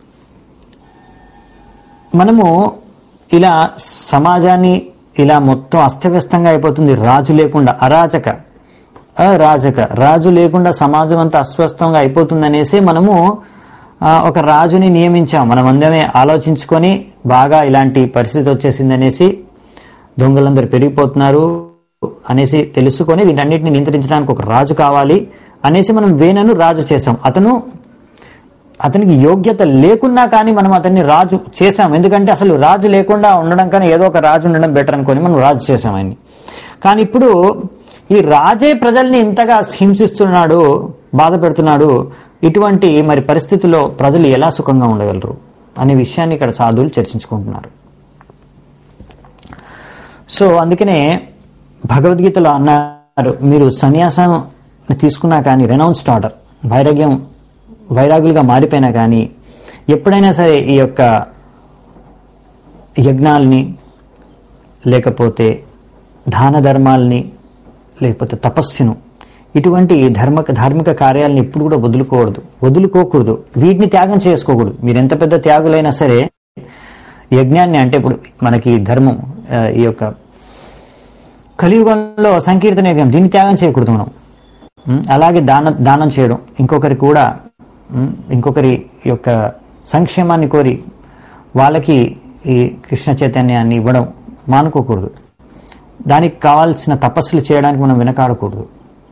మనము ఇలా సమాజాన్ని ఇలా మొత్తం అస్తవ్యస్తంగా అయిపోతుంది రాజు లేకుండా అరాచక అరాజక రాజు లేకుండా సమాజం అంతా అస్వస్థంగా అయిపోతుంది అనేసి మనము ఆ, ఒక రాజుని నియమించాం మనం అందరమే ఆలోచించుకొని బాగా ఇలాంటి పరిస్థితి వచ్చేసింది అనేసి దొంగలందరూ పెరిగిపోతున్నారు అనేసి తెలుసుకొని వీటన్నిటిని నియంత్రించడానికి ఒక రాజు కావాలి అనేసి మనం వేనను రాజు చేసాం అతను అతనికి యోగ్యత లేకున్నా కానీ మనం అతన్ని రాజు చేశాం ఎందుకంటే అసలు రాజు లేకుండా ఉండడం కానీ ఏదో ఒక రాజు ఉండడం బెటర్ అనుకొని మనం రాజు చేశాం ఆయన్ని కానీ ఇప్పుడు ఈ రాజే ప్రజల్ని ఇంతగా హింసిస్తున్నాడు బాధ పెడుతున్నాడు ఇటువంటి మరి పరిస్థితుల్లో ప్రజలు ఎలా సుఖంగా ఉండగలరు అనే విషయాన్ని ఇక్కడ సాధువులు చర్చించుకుంటున్నారు సో అందుకనే భగవద్గీతలో అన్నారు మీరు సన్యాసం తీసుకున్నా కానీ రెనౌన్స్డ్ ఆర్డర్ వైరాగ్యం వైరాగులుగా మారిపోయినా కానీ ఎప్పుడైనా సరే ఈ యొక్క యజ్ఞాల్ని లేకపోతే దాన ధర్మాల్ని లేకపోతే తపస్సును ఇటువంటి ధర్మ ధార్మిక కార్యాలను ఎప్పుడు కూడా వదులుకోకూడదు వదులుకోకూడదు వీటిని త్యాగం చేసుకోకూడదు మీరు ఎంత పెద్ద త్యాగులైనా సరే యజ్ఞాన్ని అంటే ఇప్పుడు మనకి ధర్మం ఆ, ఈ యొక్క కలియుగంలో సంకీర్తన యజ్ఞం దీన్ని త్యాగం చేయకూడదు మనం ఉం? అలాగే దాన దానం చేయడం ఇంకొకరి కూడా ఉం? ఇంకొకరి యొక్క సంక్షేమాన్ని కోరి వాళ్ళకి ఈ కృష్ణ చైతన్యాన్ని ఇవ్వడం మానుకోకూడదు దానికి కావాల్సిన తపస్సులు చేయడానికి మనం వెనకాడకూడదు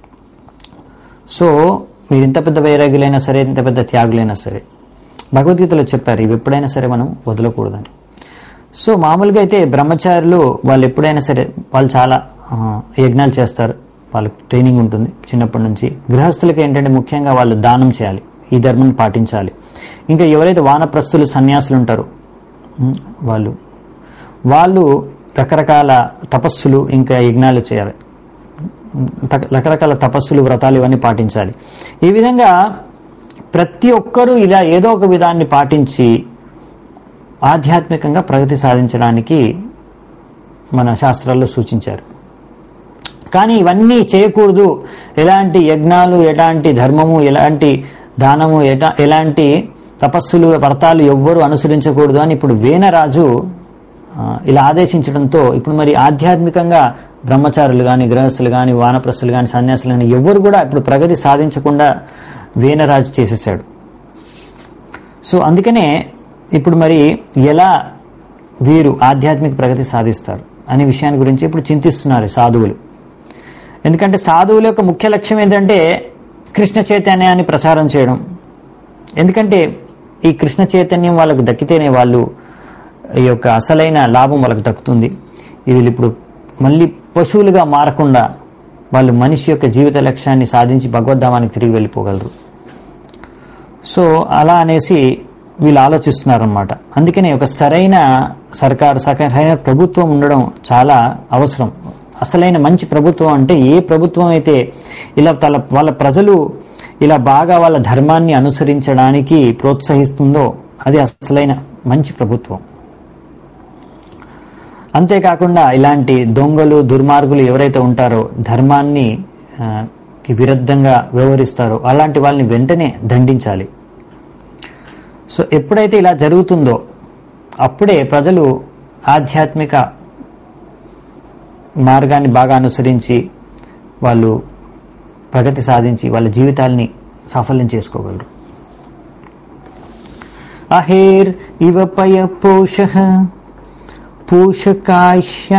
సో మీరు ఎంత పెద్ద వైరాగ్యులైనా సరే ఎంత పెద్ద త్యాగులైనా సరే భగవద్గీతలో చెప్పారు ఇవి ఎప్పుడైనా సరే మనం వదలకూడదని సో మామూలుగా అయితే బ్రహ్మచారులు వాళ్ళు ఎప్పుడైనా సరే వాళ్ళు చాలా ఆ, యజ్ఞాలు చేస్తారు వాళ్ళకి ట్రైనింగ్ ఉంటుంది చిన్నప్పటి నుంచి గృహస్థులకి ఏంటంటే ముఖ్యంగా వాళ్ళు దానం చేయాలి ఈ ధర్మం పాటించాలి ఇంకా ఎవరైతే వానప్రస్తులు సన్యాసులు ఉంటారో ఉమ్, వాళ్ళు వాళ్ళు రకరకాల తపస్సులు ఇంకా యజ్ఞాలు చేయాలి రక- రకరకాల తపస్సులు వ్రతాలు ఇవన్నీ పాటించాలి ఈ విధంగా ప్రతి ఒక్కరూ ఇలా ఏదో ఒక విధాన్ని పాటించి ఆధ్యాత్మికంగా ప్రగతి సాధించడానికి మన శాస్త్రాల్లో సూచించారు కానీ ఇవన్నీ చేయకూడదు ఎలాంటి యజ్ఞాలు ఎలాంటి ధర్మము ఎలాంటి దానము ఎటా ఎలాంటి తపస్సులు వ్రతాలు ఎవ్వరూ అనుసరించకూడదు అని ఇప్పుడు వేనరాజు ఆ, ఇలా ఆదేశించడంతో ఇప్పుడు మరి ఆధ్యాత్మికంగా బ్రహ్మచారులు కానీ గృహస్థులు కానీ వానప్రస్తులు కానీ సన్యాసులు కానీ ఎవ్వరు కూడా ఇప్పుడు ప్రగతి సాధించకుండా వేనరాజు చేసేసాడు సో అందుకనే ఇప్పుడు మరి ఎలా వీరు ఆధ్యాత్మిక ప్రగతి సాధిస్తారు అనే విషయాన్ని గురించి ఇప్పుడు చింతిస్తున్నారు ఈ సాధువులు ఎందుకంటే సాధువుల యొక్క ముఖ్య లక్ష్యం ఏంటంటే కృష్ణ చైతన్యాన్ని ప్రచారం చేయడం ఎందుకంటే ఈ కృష్ణ చైతన్యం వాళ్ళకు దక్కితేనే వాళ్ళు ఈ యొక్క అసలైన లాభం వాళ్ళకు దక్కుతుంది వీళ్ళు ఇప్పుడు మళ్ళీ పశువులుగా మారకుండా వాళ్ళు మనిషి యొక్క జీవిత లక్ష్యాన్ని సాధించి భగవద్ధామానికి తిరిగి వెళ్ళిపోగలరు సో అలా అనేసి వీళ్ళు ఆలోచిస్తున్నారన్నమాట అందుకనే ఒక సరైన సర్కారు సరైన ప్రభుత్వం ఉండడం చాలా అవసరం అసలైన మంచి ప్రభుత్వం అంటే ఏ ప్రభుత్వం అయితే ఇలా తల వాళ్ళ ప్రజలు ఇలా బాగా వాళ్ళ ధర్మాన్ని అనుసరించడానికి ప్రోత్సహిస్తుందో అది అసలైన మంచి ప్రభుత్వం అంతేకాకుండా ఇలాంటి దొంగలు దుర్మార్గులు ఎవరైతే ఉంటారో ధర్మాన్ని ఆ, కి విరుద్ధంగా వ్యవహరిస్తారో అలాంటి వాళ్ళని వెంటనే దండించాలి సో ఎప్పుడైతే ఇలా జరుగుతుందో అప్పుడే ప్రజలు ఆధ్యాత్మిక మార్గాన్ని బాగా అనుసరించి వాళ్ళు ప్రగతి సాధించి వాళ్ళ జీవితాల్ని సాఫల్యం చేసుకోగలరు అహేర్ ఇవ పయ పోష పోషకాహ్య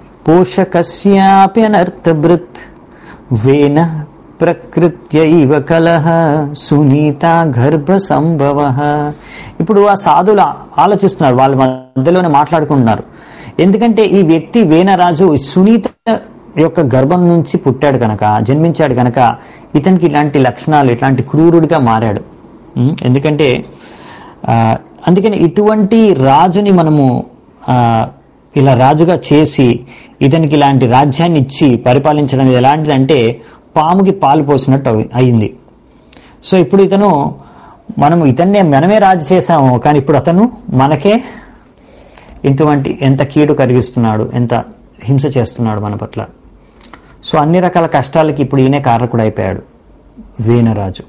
పోషకస్యాప్యనర్థభృత్ వేన ప్రకృత్యైవ కలహ సునీత గర్భ సంభవ ఇప్పుడు ఆ సాధులు ఆలోచిస్తున్నారు వాళ్ళ మధ్యలోనే మాట్లాడుకుంటున్నారు ఎందుకంటే ఈ వ్యక్తి వేనరాజు ఈ సునీత యొక్క గర్భం నుంచి పుట్టాడు కనుక జన్మించాడు కనుక ఇతనికి ఇలాంటి లక్షణాలు ఇట్లాంటి క్రూరుడిగా మారాడు ఉం? ఎందుకంటే ఆ, అందుకని ఇటువంటి రాజుని మనము ఆ, ఇలా రాజుగా చేసి ఇతనికి ఇలాంటి రాజ్యాన్ని ఇచ్చి పరిపాలించడం ఇది ఎలాంటిదంటే పాముకి పాలు పోసినట్టు అవి- అయింది సో ఇప్పుడు ఇతను మనము ఇతన్నే మనమే రాజు చేసాము కానీ ఇప్పుడు అతను మనకే ఇటువంటి ఎంత కీడు కలిగిస్తున్నాడు ఎంత హింస చేస్తున్నాడు మన పట్ల సో అన్ని రకాల కష్టాలకి ఇప్పుడు ఈయనే కారకుడు అయిపోయాడు వేనరాజు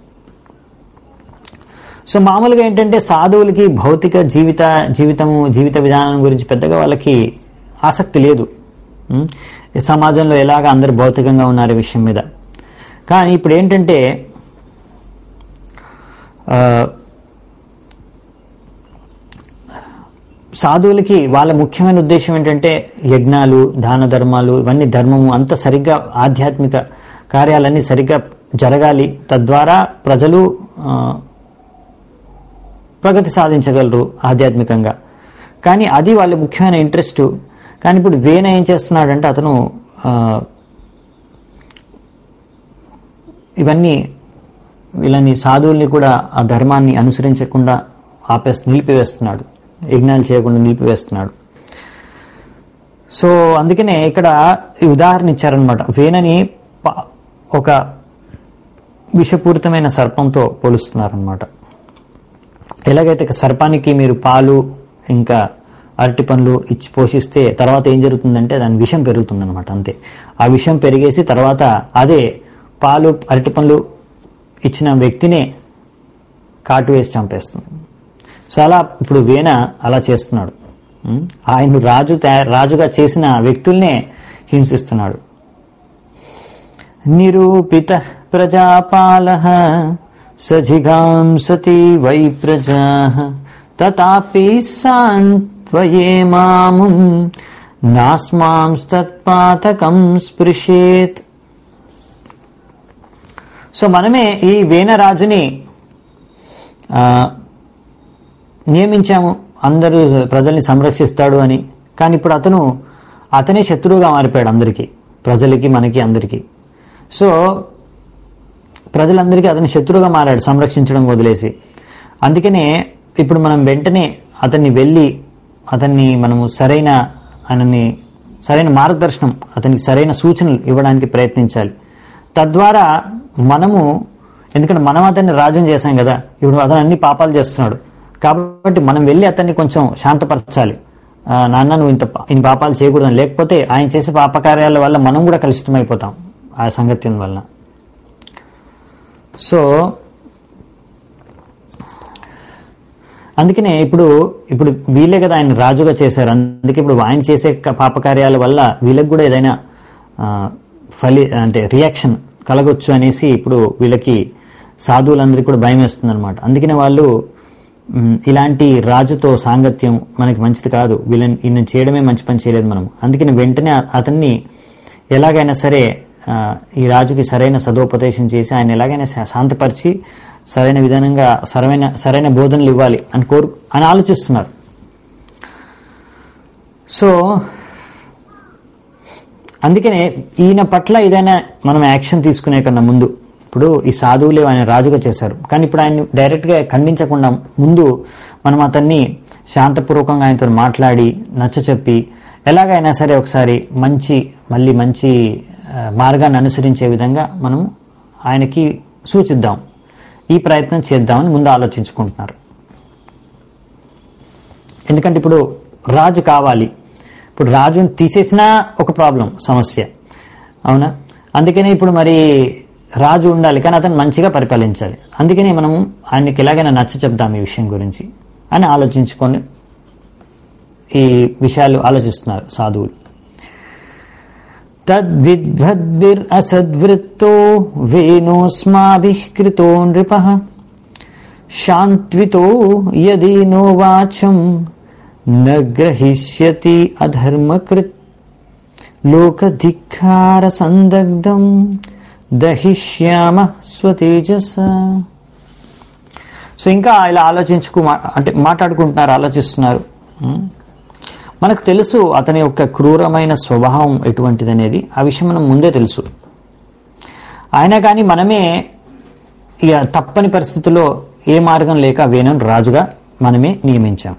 సో మామూలుగా ఏంటంటే సాధువులకి భౌతిక జీవిత జీవితము జీవిత విధానం గురించి పెద్దగా వాళ్ళకి ఆసక్తి లేదు ఉం? ఈ సమాజంలో ఎలాగ అందరు భౌతికంగా ఉన్నారు ఈ విషయం మీద కానీ ఇప్పుడు ఏంటంటే ఆ, సాధువులకి వాళ్ళ ముఖ్యమైన ఉద్దేశం ఏంటంటే యజ్ఞాలు దాన ధర్మాలు ఇవన్నీ ధర్మము అంత సరిగ్గా ఆధ్యాత్మిక కార్యాలన్నీ సరిగ్గా జరగాలి తద్వారా ప్రజలు ఆ, ప్రగతి సాధించగలరు ఆధ్యాత్మికంగా కానీ అది వాళ్ళ ముఖ్యమైన ఇంట్రెస్ట్ కానీ ఇప్పుడు వేణ ఏం చేస్తున్నాడంటే అతను ఆ, ఇవన్నీ వీళ్ళని సాధువుల్ని కూడా ఆ ధర్మాన్ని అనుసరించకుండా ఆపేసి నిలిపివేస్తున్నాడు యజ్ఞాలు చేయకుండా నిలిపివేస్తున్నాడు సో అందుకనే ఇక్కడ ఈ ఉదాహరణ ఇచ్చారనమాట వేణని ప- ఒక విషపూరితమైన సర్పంతో పోలుస్తున్నారనమాట ఎలాగైతే ఇక సర్పానికి మీరు పాలు ఇంకా అరటి పండ్లు ఇచ్చి పోషిస్తే తర్వాత ఏం జరుగుతుందంటే దాని విషం పెరుగుతుందన్నమాట అంతే ఆ విషం పెరిగేసి తర్వాత అదే పాలు అరటి పండ్లు ఇచ్చిన వ్యక్తినే కాటు వేసి చంపేస్తుంది సో అలా ఇప్పుడు వేణ అలా చేస్తున్నాడు ఉం? ఆయన రాజు తయా- రాజుగా చేసిన వ్యక్తుల్నే హింసిస్తున్నాడు నిరూపిత ప్రజాపాల సజిగాంసతి వై ప్రజా తథాపి సాంత్వయే మాముం నాస్మాంస్తత్పాతకం స్పృశేత్ సో మనమే ఈ వేనరాజుని ఆ, నియమించాము అందరూ ప్రజల్ని సంరక్షిస్తాడు అని కానీ ఇప్పుడు అతను అతనే శత్రువుగా మారిపోయాడు అందరికీ ప్రజలకి మనకి అందరికీ సో ప్రజలందరికీ అతని శత్రువుగా మారాడు సంరక్షించడం వదిలేసి అందుకనే ఇప్పుడు మనం వెంటనే అతన్ని వెళ్ళి అతన్ని మనము సరైన ఆయనని సరైన మార్గదర్శనం అతనికి సరైన సూచనలు ఇవ్వడానికి ప్రయత్నించాలి తద్వారా మనము ఎందుకంటే మనం అతన్ని రాజ్యం చేశాం కదా ఇప్పుడు అతను అన్ని పాపాలు చేస్తున్నాడు కాబట్టి మనం వెళ్ళి అతన్ని కొంచెం శాంతపరచాలి ఆ, నాన్న నువ్వు ఇంత పా- ఇన్ని పాపాలు చేయకూడదని లేకపోతే ఆయన చేసే పాపకార్యాల వల్ల మనం కూడా కలుషితమైపోతాం ఆ సంగత్యం వల్ల సో అందుకనే ఇప్పుడు ఇప్పుడు వీళ్ళే కదా ఆయన రాజుగా చేశారు అందుకే ఇప్పుడు ఆయన చేసే క- పాపకార్యాల వల్ల వీళ్ళకి కూడా ఏదైనా ఆ, ఫలి అంటే రియాక్షన్ కలగొచ్చు అనేసి ఇప్పుడు వీళ్ళకి సాధువులందరికీ కూడా భయం వేస్తుంది అనమాట అందుకనే వాళ్ళు మ్, ఇలాంటి రాజుతో సాంగత్యం మనకి మంచిది కాదు వీళ్ళని ఈయన చేయడమే మంచి పని చేయలేదు మనం అందుకని వెంటనే అ- అతన్ని ఎలాగైనా సరే ఆ, ఈ రాజుకి సరైన సదోపదేశం చేసి ఆయన ఎలాగైనా శా- శాంతపరిచి సరైన విధానంగా సరైన సరైన బోధనలు ఇవ్వాలి అని కోరు అని ఆలోచిస్తున్నారు సో అందుకనే ఈయన పట్ల ఏదైనా మనం యాక్షన్ తీసుకునే కన్నా ముందు ఇప్పుడు ఈ సాధువులే ఆయన రాజుగా చేశారు కానీ ఇప్పుడు ఆయన డైరెక్ట్గా ఖండించకుండా ముందు మనం అతన్ని శాంతపూర్వకంగా ఆయనతో మాట్లాడి నచ్చచెప్పి ఎలాగైనా సరే ఒకసారి మంచి మళ్ళీ మంచి ఆ, మార్గాన్ని అనుసరించే విధంగా మనం ఆయనకి సూచిద్దాం ఈ ప్రయత్నం చేద్దామని ముందు ఆలోచించుకుంటున్నారు ఎందుకంటే ఇప్పుడు రాజు కావాలి ఇప్పుడు రాజుని తీసేసినా ఒక ప్రాబ్లం సమస్య అవునా అందుకనే ఇప్పుడు మరి రాజు ఉండాలి కానీ అతను మంచిగా పరిపాలించాలి అందుకని మనం ఆయనకి ఎలాగైనా నచ్చ చెప్దాం ఈ విషయం గురించి అని ఆలోచించుకొని ఈ విషయాలు ఆలోచిస్తున్నారు సాధువులు తద్విద్వద్భిర్ అసద్వృత్తో వేణోస్మాభిః కృతో నృపః శాంత్వితో యది నో వాచం న గ్రహిష్యతి అధర్మకృత్ లోకధిక్కార సందగ్ధం దహిష్యామ స్వతేజస సో ఇంకా ఇలా ఆలోచించుకు మా- అంటే మాట్లాడుకుంటున్నారు ఆలోచిస్తున్నారు ఉం? మనకు తెలుసు అతని యొక్క క్రూరమైన స్వభావం ఎటువంటిది అనేది ఆ విషయం మనం ముందే తెలుసు అయినా కానీ మనమే ఇక తప్పని పరిస్థితిలో ఏ మార్గం లేక వేణుని రాజుగా మనమే నియమించాం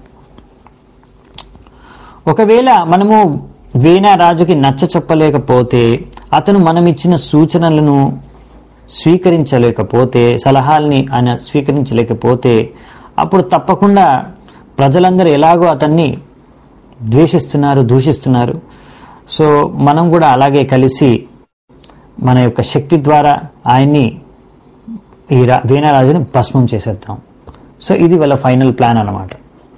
ఒకవేళ మనము వీణ రాజుకి నచ్చ చెప్పలేకపోతే అతను మనం ఇచ్చిన సూచనలను స్వీకరించలేకపోతే సలహాల్ని ఆయన స్వీకరించలేకపోతే అప్పుడు తప్పకుండా ప్రజలందరూ ఎలాగో అతన్ని ద్వేషిస్తున్నారు దూషిస్తున్నారు సో మనం కూడా అలాగే కలిసి మన యొక్క శక్తి ద్వారా ఆయన్ని ఈ రా వీణరాజుని భస్మం చేసేద్దాం సో ఇది వాళ్ళ ఫైనల్ ప్లాన్ అన్నమాట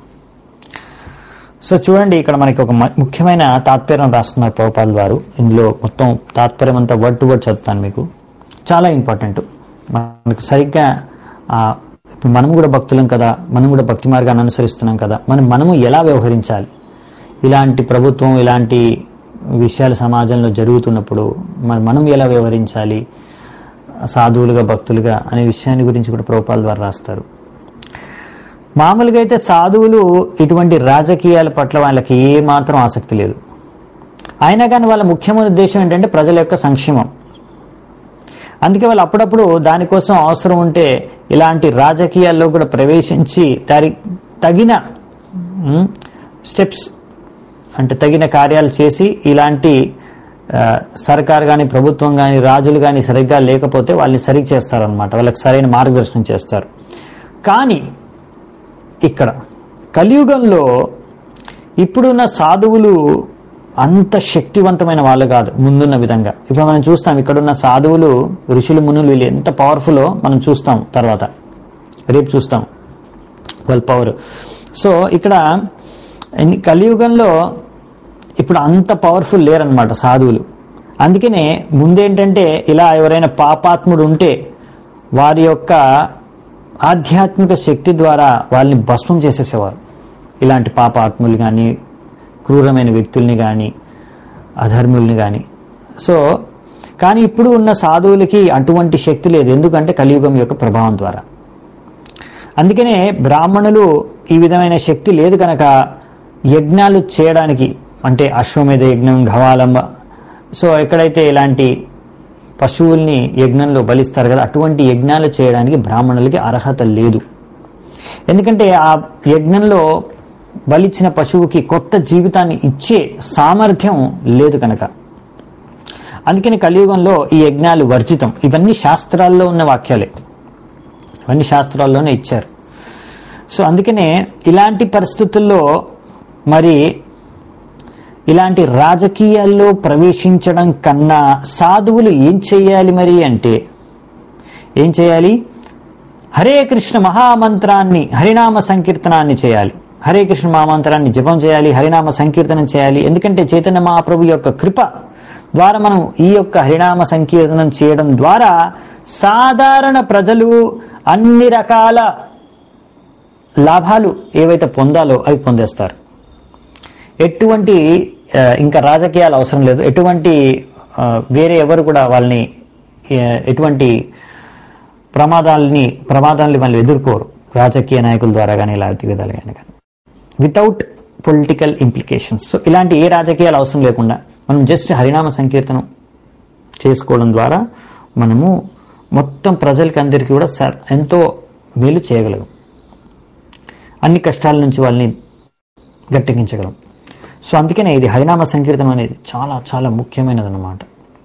సో చూడండి ఇక్కడ మనకి ఒక మ- ముఖ్యమైన తాత్పర్యం రాస్తున్నారు ప్రభుపాల్ వారు ఇందులో మొత్తం తాత్పర్యం అంతా వర్డ్ టు వర్డ్ చదువుతాను మీకు చాలా ఇంపార్టెంట్ మనకు సరిగ్గా ఆ, ఇప్పుడు మనం కూడా భక్తులం కదా మనం కూడా భక్తి మార్గాన్ని అనుసరిస్తున్నాం కదా మనం మనము ఎలా వ్యవహరించాలి ఇలాంటి ప్రభుత్వం ఇలాంటి విషయాలు సమాజంలో జరుగుతున్నప్పుడు మరి మనం ఎలా వ్యవహరించాలి సాధువులుగా భక్తులుగా అనే విషయాన్ని గురించి కూడా ప్రభుపాల ద్వారా రాస్తారు మామూలుగా అయితే సాధువులు ఇటువంటి రాజకీయాల పట్ల వాళ్ళకి ఏ మాత్రం ఆసక్తి లేదు అయినా కానీ వాళ్ళ ముఖ్యమైన ఉద్దేశం ఏంటంటే ప్రజల యొక్క సంక్షేమం అందుకే వాళ్ళు అప్పుడప్పుడు దానికోసం అవసరం ఉంటే ఇలాంటి రాజకీయాల్లో కూడా ప్రవేశించి దారి తగిన స్టెప్స్ అంటే తగిన కార్యాలు చేసి ఇలాంటి ఆ, సర్కార్ కానీ ప్రభుత్వం కానీ రాజులు కానీ సరిగ్గా లేకపోతే వాళ్ళని సరిగ్ చేస్తారనమాట వాళ్ళకి సరైన మార్గదర్శనం చేస్తారు కానీ ఇక్కడ కలియుగంలో ఇప్పుడున్న సాధువులు అంత శక్తివంతమైన వాళ్ళు కాదు ముందున్న విధంగా ఇప్పుడు మనం చూస్తాం ఇక్కడున్న సాధువులు ఋషులు మునులు వీళ్ళు ఎంత పవర్ఫుల్లో మనం చూస్తాం తర్వాత రేపు చూస్తాం వాళ్ళ పవర్ సో ఇక్కడ ఎన్ని- కలియుగంలో ఇప్పుడు అంత పవర్ఫుల్ లేరనమాట సాధువులు అందుకనే ముందేంటంటే ఇలా ఎవరైనా పాపాత్ముడు ఉంటే వారి యొక్క ఆధ్యాత్మిక శక్తి ద్వారా వాళ్ళని భస్మం చేసేసేవారు ఇలాంటి పాపాత్ములు కానీ క్రూరమైన వ్యక్తుల్ని కానీ అధర్ముల్ని కానీ సో కానీ ఇప్పుడు ఉన్న సాధువులకి అటువంటి శక్తి లేదు ఎందుకంటే కలియుగం యొక్క ప్రభావం ద్వారా అందుకనే బ్రాహ్మణులు ఈ విధమైన శక్తి లేదు కనుక యజ్ఞాలు చేయడానికి అంటే అశ్వమేధ యజ్ఞం ఘవాలంబ సో ఎక్కడైతే ఇలాంటి పశువుల్ని యజ్ఞంలో బలిస్తారు కదా అటువంటి యజ్ఞాలు చేయడానికి బ్రాహ్మణులకి అర్హత లేదు ఎందుకంటే ఆ యజ్ఞంలో బలిచ్చిన పశువుకి కొత్త జీవితాన్ని ఇచ్చే సామర్థ్యం లేదు కనుక అందుకని కలియుగంలో ఈ యజ్ఞాలు వర్జితం ఇవన్నీ శాస్త్రాల్లో ఉన్న వాక్యాలే ఇవన్నీ శాస్త్రాల్లోనే ఇచ్చారు సో అందుకనే ఇలాంటి పరిస్థితుల్లో మరి ఇలాంటి రాజకీయాల్లో ప్రవేశించడం కన్నా సాధువులు ఏం చేయాలి మరి అంటే ఏం చేయాలి హరే కృష్ణ మహామంత్రాన్ని హరినామ సంకీర్తనాన్ని చేయాలి హరే కృష్ణ మహామంత్రాన్ని జపం చేయాలి హరినామ సంకీర్తనం చేయాలి ఎందుకంటే చైతన్య మహాప్రభు యొక్క కృప ద్వారా మనం ఈ యొక్క హరినామ సంకీర్తనం చేయడం ద్వారా సాధారణ ప్రజలు అన్ని రకాల లాభాలు ఏవైతే పొందాలో అవి పొందేస్తారు ఎటువంటి ఆ, ఇంకా రాజకీయాలు అవసరం లేదు ఎటువంటి ఆ, వేరే ఎవరు కూడా వాళ్ళని ఆ, ఎటువంటి ప్రమాదాలని ప్రమాదాలని వాళ్ళు ఎదుర్కోరు రాజకీయ నాయకుల ద్వారా కానీ ఇలాంటి విధాలు కానీ కానీ వితౌట్ పొలిటికల్ ఇంప్లికేషన్స్ సో ఇలాంటి ఏ రాజకీయాలు అవసరం లేకుండా మనం జస్ట్ హరినామ సంకీర్తనం చేసుకోవడం ద్వారా మనము మొత్తం ప్రజలకి అందరికీ కూడా స- ఎంతో మేలు చేయగలం అన్ని కష్టాల నుంచి వాళ్ళని గట్టెక్కించగలం సో అందుకనే ఇది హరినామ సంకీర్తనం అనేది చాలా చాలా ముఖ్యమైనది అన్నమాట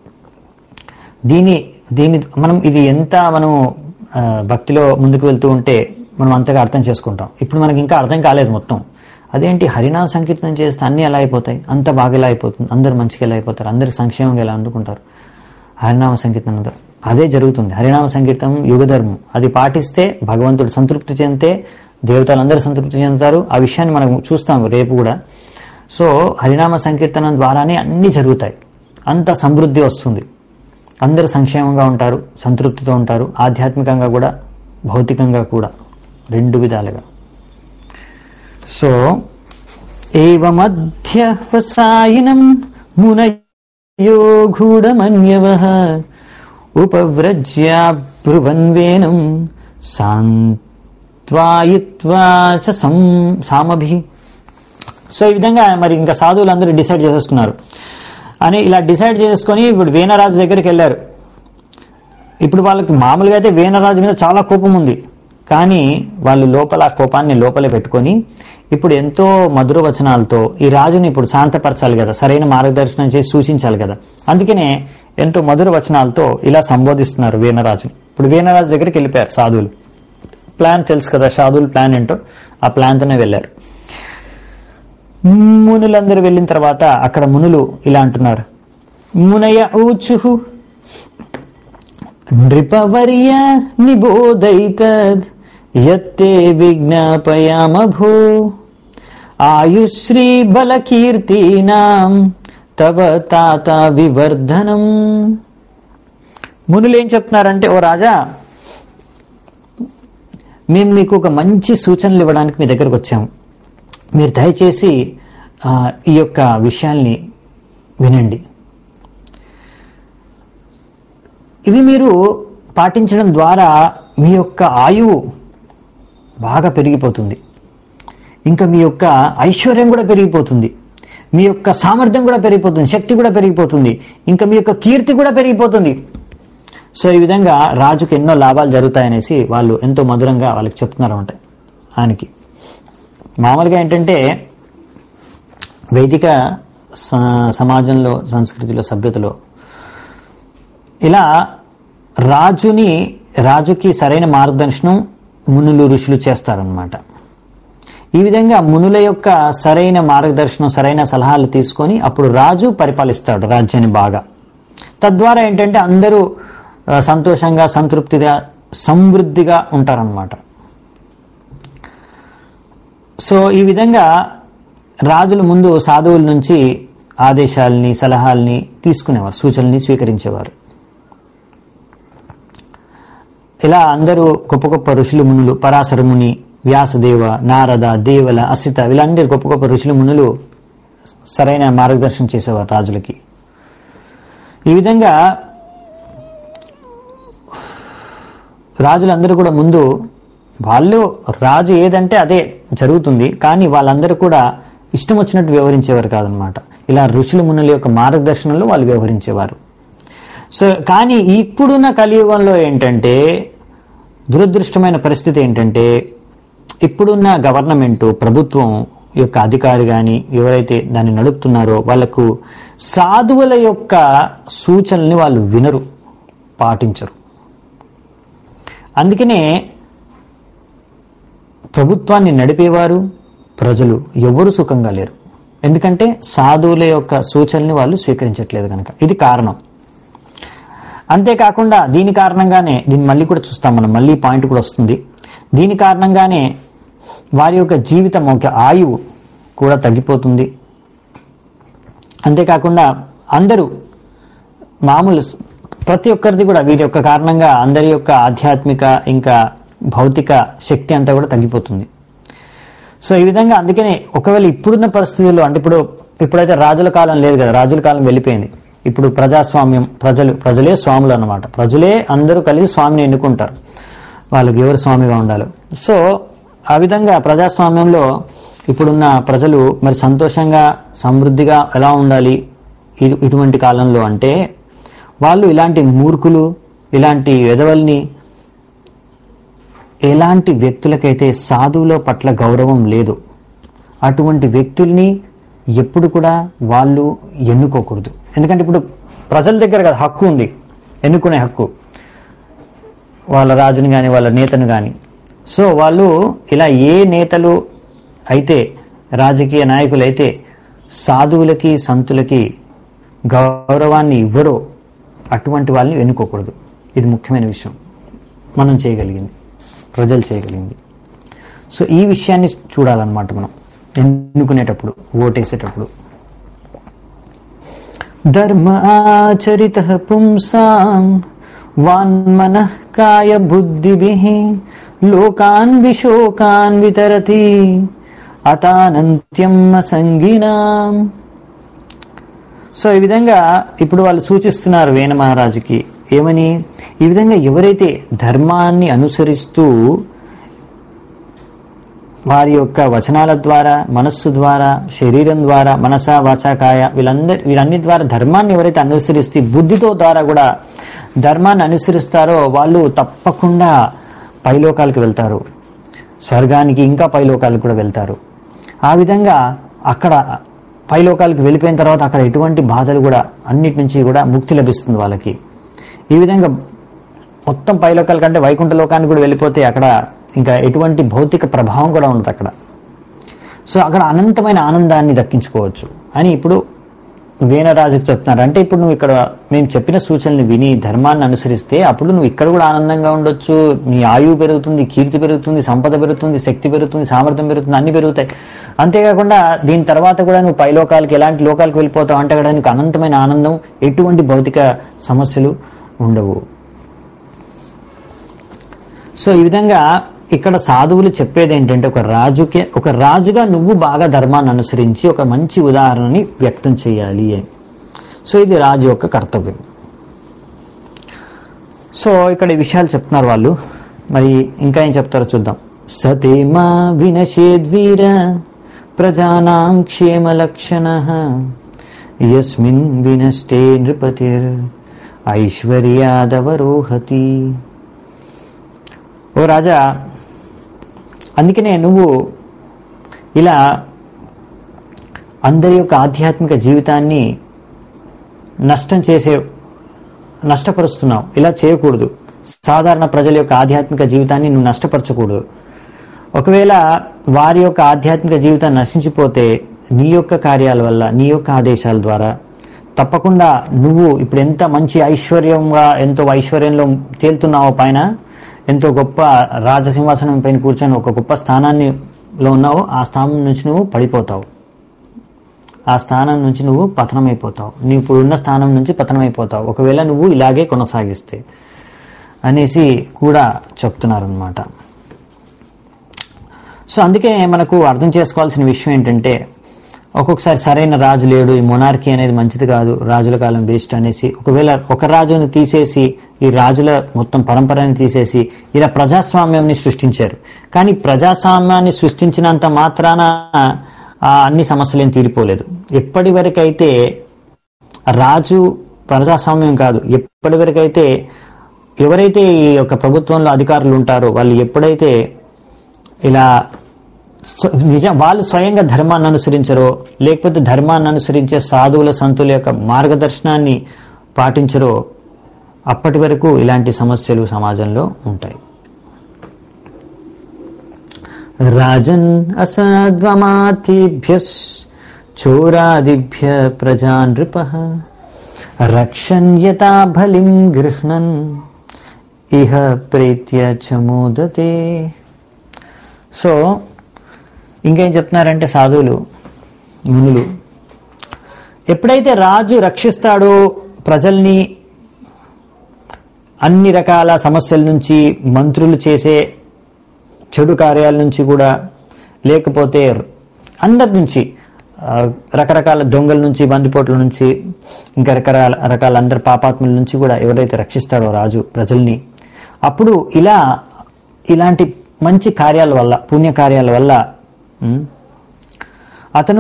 దీని దీని మనం ఇది ఎంత మనం ఆ, భక్తిలో ముందుకు వెళ్తూ ఉంటే మనం అంతగా అర్థం చేసుకుంటాం ఇప్పుడు మనకి ఇంకా అర్థం కాలేదు మొత్తం అదేంటి హరినామ సంకీర్తనం చేస్తే అన్నీ ఎలా అయిపోతాయి అంత బాగా ఎలా అయిపోతుంది అందరు మంచిగా ఎలా అయిపోతారు అందరు సంక్షేమంగా ఎలా అందుకుంటారు హరినామ సంకీర్తనం అంటారు అదే జరుగుతుంది హరినామ సంకీర్తనం యుగధర్మం అది పాటిస్తే భగవంతుడు సంతృప్తి చెందితే దేవతలు అందరూ సంతృప్తి చెందుతారు ఆ విషయాన్ని మనం చూస్తాం రేపు కూడా సో హరినామ సంకీర్తనం ద్వారానే అన్నీ జరుగుతాయి అంత సమృద్ధి వస్తుంది అందరూ సంక్షేమంగా ఉంటారు సంతృప్తితో ఉంటారు ఆధ్యాత్మికంగా కూడా భౌతికంగా కూడా రెండు విధాలుగా సో ఏవమధ్యవసాయినం మునయో గూఢమన్యవ ఉపవ్రజ్యా బ్రువన్వేనం సాంత్వాయిత్వా చ సం సామభి సో ఈ విధంగా మరి ఇంకా సాధువులు అందరూ డిసైడ్ చేసేసుకున్నారు అని ఇలా డిసైడ్ చేసుకొని ఇప్పుడు వీణరాజు దగ్గరికి వెళ్ళారు ఇప్పుడు వాళ్ళకి మామూలుగా అయితే వీణరాజు మీద చాలా కోపం ఉంది కానీ వాళ్ళు లోపల ఆ కోపాన్ని లోపలే పెట్టుకొని ఇప్పుడు ఎంతో మధుర వచనాలతో ఈ రాజుని ఇప్పుడు శాంతపరచాలి కదా సరైన మార్గదర్శనం చేసి సూచించాలి కదా అందుకనే ఎంతో మధుర వచనాలతో ఇలా సంబోధిస్తున్నారు వీణరాజుని ఇప్పుడు వీణరాజు దగ్గరికి వెళ్ళిపోయారు సాధువులు ప్లాన్ తెలుసు కదా సాధువుల ప్లాన్ ఏంటో ఆ ప్లాన్తోనే వెళ్ళారు మునులందరూ వెళ్ళిన తర్వాత అక్కడ మునులు ఇలా అంటున్నారు మునయ ఊచుహు నృపవర్య నిబోధైతద్ యత్తే విజ్ఞాపయామ భో ఆయుశ్రీ బలకీర్తీనాం తవ తాత వివర్ధనం మునులు ఏం చెప్తున్నారంటే ఓ రాజా మేము మీకు ఒక మంచి సూచనలు ఇవ్వడానికి మీ దగ్గరకు వచ్చాము మీరు దయచేసి ఆ, ఈ యొక్క విషయాల్ని వినండి ఇవి మీరు పాటించడం ద్వారా మీ యొక్క ఆయువు బాగా పెరిగిపోతుంది ఇంకా మీ యొక్క ఐశ్వర్యం కూడా పెరిగిపోతుంది మీ యొక్క సామర్థ్యం కూడా పెరిగిపోతుంది శక్తి కూడా పెరిగిపోతుంది ఇంకా మీ యొక్క కీర్తి కూడా పెరిగిపోతుంది సో ఈ విధంగా రాజుకు ఎన్నో లాభాలు జరుగుతాయనేసి వాళ్ళు ఎంతో మధురంగా వాళ్ళకి చెప్తున్నారు అనమాట ఆయనకి మామూలుగా ఏంటంటే వైదిక స- సమాజంలో సంస్కృతిలో సభ్యతలో ఇలా రాజుని రాజుకి సరైన మార్గదర్శనం మునులు ఋషులు చేస్తారనమాట ఈ విధంగా మునుల యొక్క సరైన మార్గదర్శనం సరైన సలహాలు తీసుకొని అప్పుడు రాజు పరిపాలిస్తాడు రాజ్యాన్ని బాగా తద్వారా ఏంటంటే అందరూ ఆ, సంతోషంగా సంతృప్తిగా సమృద్ధిగా ఉంటారనమాట సో ఈ విధంగా రాజులు ముందు సాధువుల నుంచి ఆదేశాలని సలహాల్ని తీసుకునేవారు సూచనల్ని స్వీకరించేవారు ఇలా అందరూ గొప్ప గొప్ప ఋషులు మునులు పరాశర ముని వ్యాసదేవ నారద దేవల అసిత వీళ్ళందరూ గొప్ప గొప్ప ఋషులు మునులు సరైన మార్గదర్శనం చేసేవారు రాజులకి ఈ విధంగా రాజులందరూ కూడా ముందు వాళ్ళు రాజు ఏదంటే అదే జరుగుతుంది కానీ వాళ్ళందరూ కూడా ఇష్టం వచ్చినట్టు వ్యవహరించేవారు కాదనమాట ఇలా ఋషులు మునుల యొక్క మార్గదర్శనంలో వాళ్ళు వ్యవహరించేవారు సో కానీ ఇప్పుడున్న కలియుగంలో ఏంటంటే దురదృష్టమైన పరిస్థితి ఏంటంటే ఇప్పుడున్న గవర్నమెంట్ ప్రభుత్వం యొక్క అధికారి కానీ ఎవరైతే దాన్ని నడుపుతున్నారో వాళ్ళకు సాధువుల యొక్క సూచనల్ని వాళ్ళు వినరు పాటించరు అందుకనే ప్రభుత్వాన్ని నడిపేవారు ప్రజలు ఎవరు సుఖంగా లేరు ఎందుకంటే సాధువుల యొక్క సూచనల్ని వాళ్ళు స్వీకరించట్లేదు కనుక ఇది కారణం అంతేకాకుండా దీని కారణంగానే దీన్ని మళ్ళీ కూడా చూస్తాం మనం మళ్ళీ ఈ పాయింట్ కూడా వస్తుంది దీని కారణంగానే వారి యొక్క జీవితం ఒక ఆయువు కూడా తగ్గిపోతుంది అంతేకాకుండా అందరూ మామూలు స్- ప్రతి ఒక్కరిది కూడా వీరి యొక్క కారణంగా అందరి యొక్క ఆధ్యాత్మిక ఇంకా భౌతిక శక్తి అంతా కూడా తగ్గిపోతుంది సో ఈ విధంగా అందుకనే ఒకవేళ ఇప్పుడున్న పరిస్థితుల్లో అంటే ఇప్పుడు ఇప్పుడైతే రాజుల కాలం లేదు కదా రాజుల కాలం వెళ్ళిపోయింది ఇప్పుడు ప్రజాస్వామ్యం ప్రజలు ప్రజలే స్వాములు అన్నమాట ప్రజలే అందరూ కలిసి స్వామిని ఎన్నుకుంటారు వాళ్ళకి ఎవరు స్వామిగా ఉండాలో సో ఆ విధంగా ప్రజాస్వామ్యంలో ఇప్పుడున్న ప్రజలు మరి సంతోషంగా సమృద్ధిగా ఎలా ఉండాలి ఇ- ఇటువంటి కాలంలో అంటే వాళ్ళు ఇలాంటి మూర్ఖులు ఇలాంటి వెధవల్ని ఎలాంటి వ్యక్తులకైతే సాధువుల పట్ల గౌరవం లేదు అటువంటి వ్యక్తుల్ని ఎప్పుడు కూడా వాళ్ళు ఎన్నుకోకూడదు ఎందుకంటే ఇప్పుడు ప్రజల దగ్గర కదా హక్కు ఉంది ఎన్నుకునే హక్కు వాళ్ళ రాజుని కానీ వాళ్ళ నేతను కానీ సో వాళ్ళు ఇలా ఏ నేతలు అయితే రాజకీయ నాయకులు అయితే సాధువులకి సంతులకి గౌరవాన్ని ఇవ్వరో అటువంటి వాళ్ళని ఎన్నుకోకూడదు ఇది ముఖ్యమైన విషయం మనం చేయగలిగింది ప్రజలు చేయగలిగింది సో ఈ విషయాన్ని చూడాలన్నమాట మనం ఎన్నుకునేటప్పుడు ఓటేసేటప్పుడు ధర్మ ఆచరిత పుంసాం వాన్మన కాయ బుద్ధిభి లోకాన్ విశోకాన్ వితరతి అతానంత్యం సంగినాం సో ఈ విధంగా ఇప్పుడు వాళ్ళు సూచిస్తున్నారు వేణ మహారాజుకి ఏమని ఈ విధంగా ఎవరైతే ధర్మాన్ని అనుసరిస్తూ వారి యొక్క వచనాల ద్వారా మనస్సు ద్వారా శరీరం ద్వారా మనస వాచాకాయ వీళ్ళందరి వీళ్ళన్ని ద్వారా ధర్మాన్ని ఎవరైతే అనుసరిస్తే బుద్ధితో ద్వారా కూడా ధర్మాన్ని అనుసరిస్తారో వాళ్ళు తప్పకుండా పైలోకాలకు వెళ్తారు స్వర్గానికి ఇంకా పైలోకాలకు కూడా వెళ్తారు ఆ విధంగా అక్కడ పైలోకాలకు వెళ్ళిపోయిన తర్వాత అక్కడ ఎటువంటి బాధలు కూడా అన్నిటి నుంచి కూడా ముక్తి లభిస్తుంది వాళ్ళకి ఈ విధంగా మొత్తం పైలోకాల కంటే వైకుంఠ లోకానికి కూడా వెళ్ళిపోతే అక్కడ ఇంకా ఎటువంటి భౌతిక ప్రభావం కూడా ఉండదు అక్కడ సో అక్కడ అనంతమైన ఆనందాన్ని దక్కించుకోవచ్చు అని ఇప్పుడు వీణరాజుకు చెప్తున్నారు అంటే ఇప్పుడు నువ్వు ఇక్కడ మేము చెప్పిన సూచనలు విని ధర్మాన్ని అనుసరిస్తే అప్పుడు నువ్వు ఇక్కడ కూడా ఆనందంగా ఉండొచ్చు నీ ఆయువు పెరుగుతుంది కీర్తి పెరుగుతుంది సంపద పెరుగుతుంది శక్తి పెరుగుతుంది సామర్థ్యం పెరుగుతుంది అన్ని పెరుగుతాయి అంతేకాకుండా దీని తర్వాత కూడా నువ్వు పైలోకాలకి ఎలాంటి లోకాలకు వెళ్ళిపోతావు అంటే అక్కడ నీకు అనంతమైన ఆనందం ఎటువంటి భౌతిక సమస్యలు ఉండవు సో ఈ విధంగా ఇక్కడ సాధువులు చెప్పేది ఏంటంటే ఒక రాజుకే ఒక రాజుగా నువ్వు బాగా ధర్మాన్ని అనుసరించి ఒక మంచి ఉదాహరణని వ్యక్తం చేయాలి అని సో ఇది రాజు యొక్క కర్తవ్యం సో ఇక్కడ ఈ విషయాలు చెప్తున్నారు వాళ్ళు మరి ఇంకా ఏం చెప్తారో చూద్దాం సతేమా వినశేద్వీర ప్రజానాం క్షేమలక్షణ యస్మిన్ వినష్టే నృపతిర్ ఐశ్వర్యాదవరోహతి ఓ రాజా అందుకనే నువ్వు ఇలా అందరి యొక్క ఆధ్యాత్మిక జీవితాన్ని నష్టం చేసే నష్టపరుస్తున్నావు ఇలా చేయకూడదు సాధారణ ప్రజల యొక్క ఆధ్యాత్మిక జీవితాన్ని నువ్వు నష్టపరచకూడదు ఒకవేళ వారి యొక్క ఆధ్యాత్మిక జీవితాన్ని నశించిపోతే నీ యొక్క కార్యాల వల్ల నీ యొక్క ఆదేశాల ద్వారా తప్పకుండా నువ్వు ఇప్పుడు ఎంత మంచి ఐశ్వర్యంగా ఎంతో ఐశ్వర్యంలో తేలుతున్నావో పైన ఎంతో గొప్ప రాజసింహాసనం పైన కూర్చొని ఒక గొప్ప స్థానాన్ని లో ఉన్నావో ఆ స్థానం నుంచి నువ్వు పడిపోతావు ఆ స్థానం నుంచి నువ్వు పతనమైపోతావు నువ్వు ఇప్పుడు ఉన్న స్థానం నుంచి పతనమైపోతావు ఒకవేళ నువ్వు ఇలాగే కొనసాగిస్తే అనేసి కూడా చెప్తున్నారు అనమాట సో అందుకే మనకు అర్థం చేసుకోవాల్సిన విషయం ఏంటంటే ఒక్కొక్కసారి సరైన రాజు లేడు ఈ మొనార్కీ అనేది మంచిది కాదు రాజుల కాలం వేస్ట్ అనేసి ఒకవేళ ఒక రాజుని తీసేసి ఈ రాజుల మొత్తం పరంపరని తీసేసి ఇలా ప్రజాస్వామ్యాన్ని సృష్టించారు కానీ ప్రజాస్వామ్యాన్ని సృష్టించినంత మాత్రాన ఆ అన్ని సమస్యలు ఏం తీరిపోలేదు ఎప్పటి వరకైతే రాజు ప్రజాస్వామ్యం కాదు ఎప్పటి వరకైతే ఎవరైతే ఈ యొక్క ప్రభుత్వంలో అధికారులు ఉంటారో వాళ్ళు ఎప్పుడైతే ఇలా స్వ- నిజం వాళ్ళు స్వయంగా ధర్మాన్ని అనుసరించరో లేకపోతే ధర్మాన్ని అనుసరించే సాధువుల సంతుల యొక్క మార్గదర్శనాన్ని పాటించరో అప్పటి వరకు ఇలాంటి సమస్యలు సమాజంలో ఉంటాయి రాజన్ అసద్వమాతిభ్య చోరాదిభ్య ప్రజా నృప రక్షన్ యథా బలిం గృహ్ణన్ ఇహ ప్రీత్య చమోదతే సో ఇంకేం చెప్తున్నారంటే సాధువులు మునులు ఎప్పుడైతే రాజు రక్షిస్తాడో ప్రజల్ని అన్ని రకాల సమస్యల నుంచి మంత్రులు చేసే చెడు కార్యాల నుంచి కూడా లేకపోతే అందరి నుంచి ఆ, రకరకాల దొంగల నుంచి బందిపోట్ల నుంచి ఇంకా రకరకాల రకాల అందరి పాపాత్ముల నుంచి కూడా ఎవరైతే రక్షిస్తాడో రాజు ప్రజల్ని అప్పుడు ఇలా ఇలాంటి మంచి కార్యాల వల్ల పుణ్య కార్యాల వల్ల ఉమ్, అతను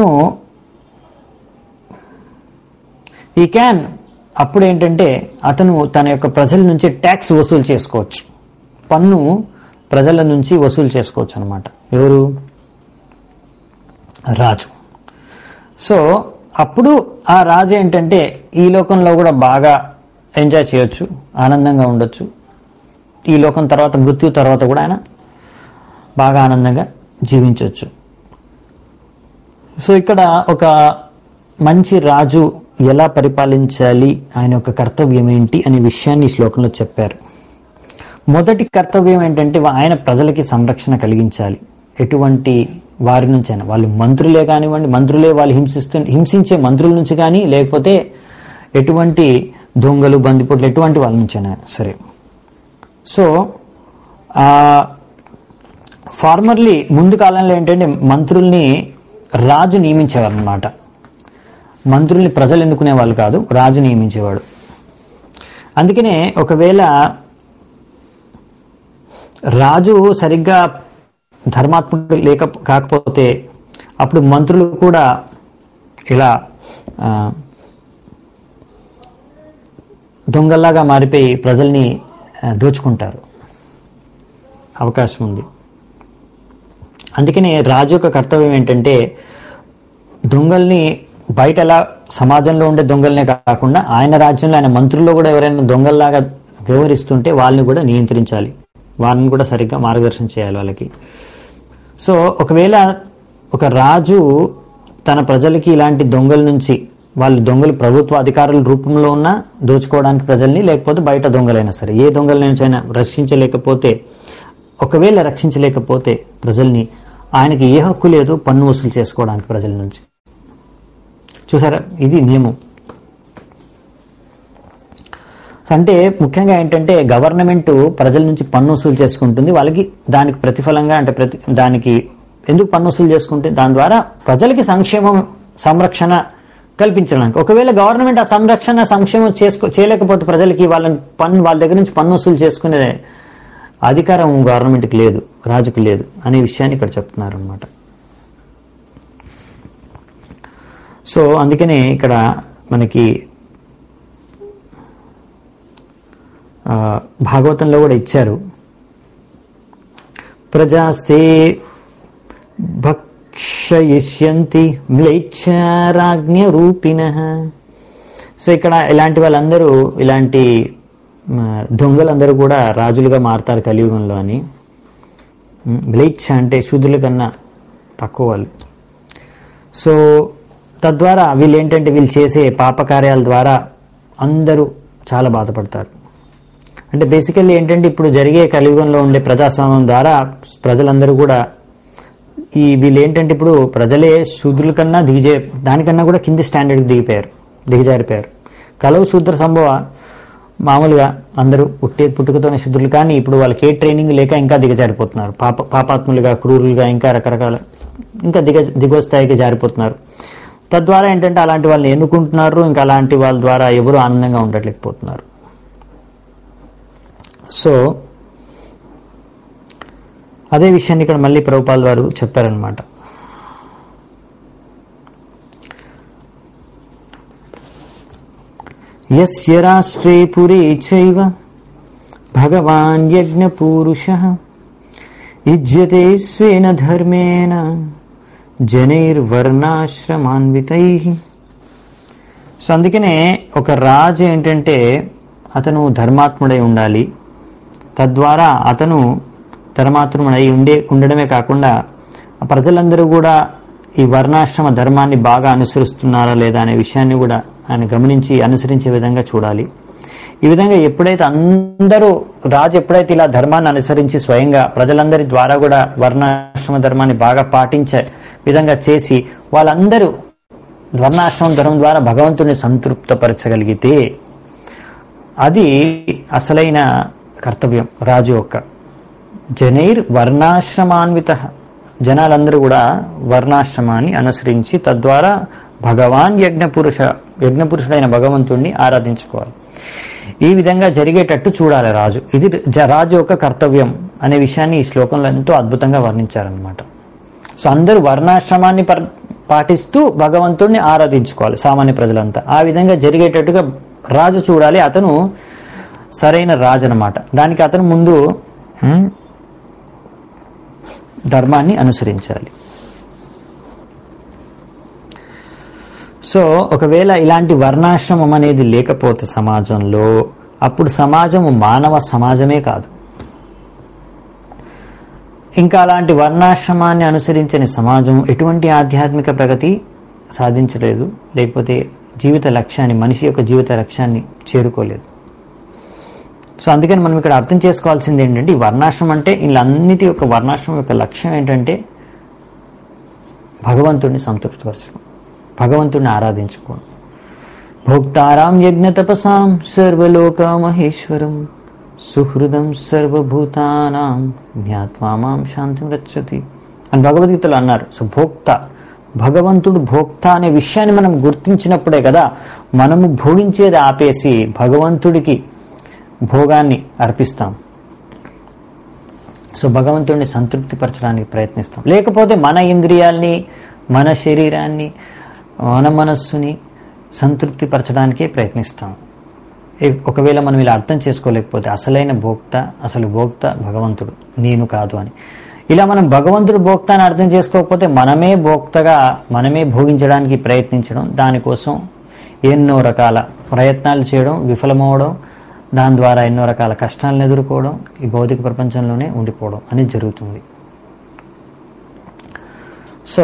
ఈ క్యాన్ అప్పుడు ఏంటంటే అతను తన యొక్క ప్రజల నుంచి ట్యాక్స్ వసూలు చేసుకోవచ్చు పన్ను ప్రజల నుంచి వసూలు చేసుకోవచ్చు అనమాట ఎవరు రాజు సో అప్పుడు ఆ రాజు ఏంటంటే ఈ లోకంలో కూడా బాగా ఎంజాయ్ చేయొచ్చు ఆనందంగా ఉండొచ్చు ఈ లోకం తర్వాత మృత్యు తర్వాత కూడా ఆయన బాగా ఆనందంగా జీవించవచ్చు సో ఇక్కడ ఒక మంచి రాజు ఎలా పరిపాలించాలి ఆయన యొక్క కర్తవ్యం ఏంటి అనే విషయాన్ని ఈ శ్లోకంలో చెప్పారు మొదటి కర్తవ్యం ఏంటంటే ఆయన ప్రజలకి సంరక్షణ కలిగించాలి ఎటువంటి వారి నుంచి అయినా వాళ్ళు మంత్రులే కానివ్వండి మంత్రులే వాళ్ళు హింసిస్తు హింసించే మంత్రుల నుంచి కానీ లేకపోతే ఎటువంటి దొంగలు బందిపోట్లు ఎటువంటి వాళ్ళ నుంచైనా సరే సో ఫార్మర్లీ ముందు కాలంలో ఏంటంటే మంత్రుల్ని రాజు నియమించేవారు అనమాట మంత్రుల్ని ప్రజలు ఎన్నుకునే వాళ్ళు కాదు రాజు నియమించేవాడు అందుకనే ఒకవేళ రాజు సరిగ్గా ధర్మాత్ముడు లేక కాకపోతే అప్పుడు మంత్రులు కూడా ఇలా ఆ, దొంగల్లాగా మారిపోయి ప్రజల్ని ఆ, దోచుకుంటారు అవకాశం ఉంది అందుకనే రాజు యొక్క కర్తవ్యం ఏంటంటే దొంగల్ని బయట ఎలా సమాజంలో ఉండే దొంగలనే కాకుండా ఆయన రాజ్యంలో ఆయన మంత్రుల్లో కూడా ఎవరైనా దొంగల్లాగా వ్యవహరిస్తుంటే వాళ్ళని కూడా నియంత్రించాలి వాళ్ళని కూడా సరిగ్గా మార్గదర్శనం చేయాలి వాళ్ళకి సో ఒకవేళ ఒక రాజు తన ప్రజలకి ఇలాంటి దొంగల నుంచి వాళ్ళు దొంగలు ప్రభుత్వ అధికారుల రూపంలో ఉన్న దోచుకోవడానికి ప్రజల్ని లేకపోతే బయట దొంగలైనా సరే ఏ దొంగల నుంచైనా రక్షించలేకపోతే ఒకవేళ రక్షించలేకపోతే ప్రజల్ని ఆయనకి ఏ హక్కు లేదు పన్ను వసూలు చేసుకోవడానికి ప్రజల నుంచి చూసారా ఇది నియమం సో అంటే ముఖ్యంగా ఏంటంటే గవర్నమెంట్ ప్రజల నుంచి పన్ను వసూలు చేసుకుంటుంది వాళ్ళకి దానికి ప్రతిఫలంగా అంటే ప్రతి దానికి ఎందుకు పన్ను వసూలు చేసుకుంటుంది దాని ద్వారా ప్రజలకి సంక్షేమం సంరక్షణ కల్పించడానికి ఒకవేళ గవర్నమెంట్ ఆ సంరక్షణ సంక్షేమం చేసుకో చేయలేకపోతే ప్రజలకి వాళ్ళని పన్ను వాళ్ళ దగ్గర నుంచి పన్ను వసూలు చేసుకునే అధికారం గవర్నమెంట్కి లేదు రాజుకు లేదు అనే విషయాన్ని ఇక్కడ చెప్తున్నారు అనమాట సో అందుకనే ఇక్కడ మనకి ఆ, భాగవతంలో కూడా ఇచ్చారు ప్రజాస్తే భక్షయిష్యంతి మ్లేచ్ఛారాజ్ఞ రూపిణ సో ఇక్కడ ఇలాంటి వాళ్ళందరూ ఇలాంటి మ, దొంగలందరూ కూడా రాజులుగా మారుతారు కలియుగంలో అని ఉమ్, మ్లేచ్ఛ అంటే శుద్ధుల కన్నా తక్కువ వాళ్ళు సో తద్వారా వీళ్ళు ఏంటంటే వీళ్ళు చేసే పాపకార్యాల ద్వారా అందరూ చాలా బాధపడతారు అంటే బేసికల్లీ ఏంటంటే ఇప్పుడు జరిగే కలియుగంలో ఉండే ప్రజాస్వామ్యం ద్వారా ప్రజలందరూ కూడా ఈ వీళ్ళు ఏంటంటే ఇప్పుడు ప్రజలే శూద్రుల కన్నా దిగజే దానికన్నా కూడా కింది స్టాండర్డ్కి దిగిపోయారు దిగజారిపోయారు కలవు శూద్ర సంభవ మామూలుగా అందరూ పుట్టే పుట్టుకతోనే శుద్ధులు కానీ ఇప్పుడు వాళ్ళకి ఏ ట్రైనింగ్ లేక ఇంకా దిగజారిపోతున్నారు పాప పాపాత్ములుగా క్రూరులుగా ఇంకా రకరకాల ఇంకా దిగ దిగువ స్థాయికి జారిపోతున్నారు తద్వారా ఏంటంటే అలాంటి వాళ్ళని ఎన్నుకుంటున్నారు ఇంకా అలాంటి వాళ్ళ ద్వారా ఎవరు ఆనందంగా ఉండట్లేకపోతున్నారు సో అదే విషయాన్ని ఇక్కడ మళ్ళీ ప్రభుపాల్ వారు చెప్పారనమాట యస్య రాష్ట్రే పురే చైవ భగవాన్ యజ్ఞపూరుష యుజ్యతే స్వేన ధర్మేణ జనైర్వర్ణాశ్రమాన్వితై సో అందుకనే ఒక రాజు ఏంటంటే అతను ధర్మాత్ముడై ఉండాలి తద్వారా అతను ధర్మాత్ముడై ఉండే ఉండడమే కాకుండా ఆ ప్రజలందరూ కూడా ఈ వర్ణాశ్రమ ధర్మాన్ని బాగా అనుసరిస్తున్నారా లేదా అనే విషయాన్ని కూడా ఆయన గమనించి అనుసరించే విధంగా చూడాలి ఈ విధంగా ఎప్పుడైతే అందరూ రాజు ఎప్పుడైతే ఇలా ధర్మాన్ని అనుసరించి స్వయంగా ప్రజలందరి ద్వారా కూడా వర్ణాశ్రమ ధర్మాన్ని బాగా పాటించే విధంగా చేసి వాళ్ళందరూ వర్ణాశ్రమం ధర్మం ద్వారా భగవంతుని సంతృప్తపరచగలిగితే అది అసలైన కర్తవ్యం రాజు యొక్క జనైర్ వర్ణాశ్రమాన్విత జనాలందరూ కూడా వర్ణాశ్రమాన్ని అనుసరించి తద్వారా భగవాన్ యజ్ఞపురుష యజ్ఞపురుషుడైన భగవంతుణ్ణి ఆరాధించుకోవాలి ఈ విధంగా జరిగేటట్టు చూడాలి రాజు ఇది జ- రాజు యొక్క కర్తవ్యం అనే విషయాన్ని ఈ శ్లోకంలో ఎంతో అద్భుతంగా వర్ణించారనమాట సో అందరూ వర్ణాశ్రమాన్ని పర్- పాటిస్తూ భగవంతుడిని ఆరాధించుకోవాలి సామాన్య ప్రజలంతా ఆ విధంగా జరిగేటట్టుగా రాజు చూడాలి అతను సరైన రాజు అనమాట దానికి అతను ముందు ఉమ్, ధర్మాన్ని అనుసరించాలి సో ఒకవేళ ఇలాంటి వర్ణాశ్రమం అనేది లేకపోతే సమాజంలో అప్పుడు సమాజము మానవ సమాజమే కాదు ఇంకా అలాంటి వర్ణాశ్రమాన్ని అనుసరించని సమాజం ఎటువంటి ఆధ్యాత్మిక ప్రగతి సాధించలేదు లేకపోతే జీవిత లక్ష్యాన్ని మనిషి యొక్క జీవిత లక్ష్యాన్ని చేరుకోలేదు సో అందుకని మనం ఇక్కడ అర్థం చేసుకోవాల్సింది ఏంటంటే ఈ వర్ణాశ్రమం అంటే వీళ్ళన్నిటి యొక్క వర్ణాశ్రమం యొక్క లక్ష్యం ఏంటంటే భగవంతుడిని సంతృప్తిపరచడం భగవంతుడిని ఆరాధించుకోవడం భోక్తారాం యజ్ఞ తపసాం సర్వలోక మహేశ్వరం సుహృదం సర్వభూతానాం జ్ఞాత్వా మాం శాంతిం రచ్చతి అని భగవద్గీతలో అన్నారు సో భోక్త భగవంతుడు భోక్త అనే విషయాన్ని మనం గుర్తించినప్పుడే కదా మనము భోగించేది ఆపేసి భగవంతుడికి భోగాన్ని అర్పిస్తాం సో భగవంతుడిని సంతృప్తిపరచడానికి ప్రయత్నిస్తాం లేకపోతే మన ఇంద్రియాల్ని మన శరీరాన్ని మన మనస్సుని సంతృప్తిపరచడానికే ప్రయత్నిస్తాం ఏ- ఒకవేళ మనం ఇలా అర్థం చేసుకోలేకపోతే అసలైన భోక్త అసలు భోక్త భగవంతుడు నేను కాదు అని ఇలా మనం భగవంతుడు భోక్త అని అర్థం చేసుకోకపోతే మనమే భోక్తగా మనమే భోగించడానికి ప్రయత్నించడం దానికోసం ఎన్నో రకాల ప్రయత్నాలు చేయడం విఫలమవడం దాని ద్వారా ఎన్నో రకాల కష్టాలను ఎదుర్కోవడం ఈ భౌతిక ప్రపంచంలోనే ఉండిపోవడం అనేది జరుగుతుంది సో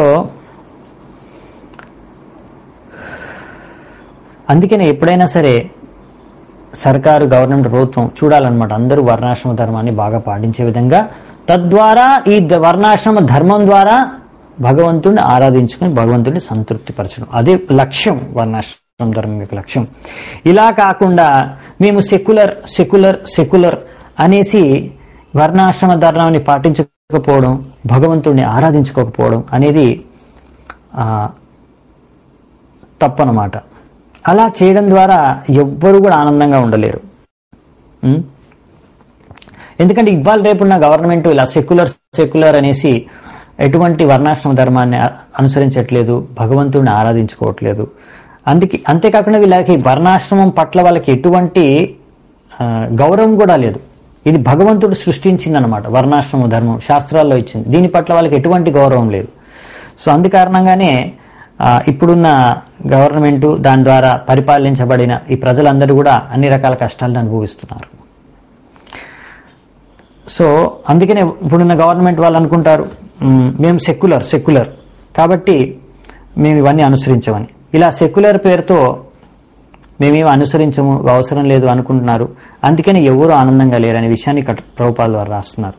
అందుకనే ఎప్పుడైనా సరే సర్కారు గవర్నమెంట్ ప్రభుత్వం చూడాలన్నమాట అందరూ వర్ణాశ్రమ ధర్మాన్ని బాగా పాటించే విధంగా తద్వారా ఈ ద- వర్ణాశ్రమ ధర్మం ద్వారా భగవంతుడిని ఆరాధించుకొని భగవంతుడిని సంతృప్తిపరచడం అదే లక్ష్యం వర్ణాశ్రమ వర్ణాశ్రమ ధర్మం యొక్క లక్ష్యం ఇలా కాకుండా మేము సెక్యులర్ సెక్యులర్ సెక్యులర్ అనేసి వర్ణాశ్రమ ధర్మాన్ని పాటించకపోవడం భగవంతుడిని ఆరాధించుకోకపోవడం అనేది ఆ, తప్పనమాట అలా చేయడం ద్వారా ఎవ్వరు కూడా ఆనందంగా ఉండలేరు ఉం? ఎందుకంటే ఇవాళ రేపున్న గవర్నమెంట్ ఇలా సెక్యులర్ సెక్యులర్ అనేసి ఎటువంటి వర్ణాశ్రమ ధర్మాన్ని అ- అనుసరించట్లేదు భగవంతుడిని ఆరాధించుకోవట్లేదు అందుకే అంతేకాకుండా వీళ్ళకి వర్ణాశ్రమం పట్ల వాళ్ళకి ఎటువంటి ఆ, గౌరవం కూడా లేదు ఇది భగవంతుడు సృష్టించిందనమాట వర్ణాశ్రమ ధర్మం శాస్త్రాల్లో ఇచ్చింది దీని పట్ల వాళ్ళకి ఎటువంటి గౌరవం లేదు సో అందు కారణంగానే ఆ, ఇప్పుడున్న గవర్నమెంటు దాని ద్వారా పరిపాలించబడిన ఈ ప్రజలందరూ కూడా అన్ని రకాల కష్టాలను అనుభవిస్తున్నారు సో అందుకనే ఇప్పుడున్న గవర్నమెంట్ వాళ్ళు అనుకుంటారు "మ్, మేము సెక్యులర్ సెక్యులర్ కాబట్టి మేము ఇవన్నీ అనుసరించమని ఇలా సెక్యులర్ పేరుతో మేమేమి అనుసరించము అవసరం లేదు అనుకుంటున్నారు అందుకని ఎవరు ఆనందంగా లేరనే విషయాన్ని ఇక్కడ ప్రభుపాల ద్వారా రాస్తున్నారు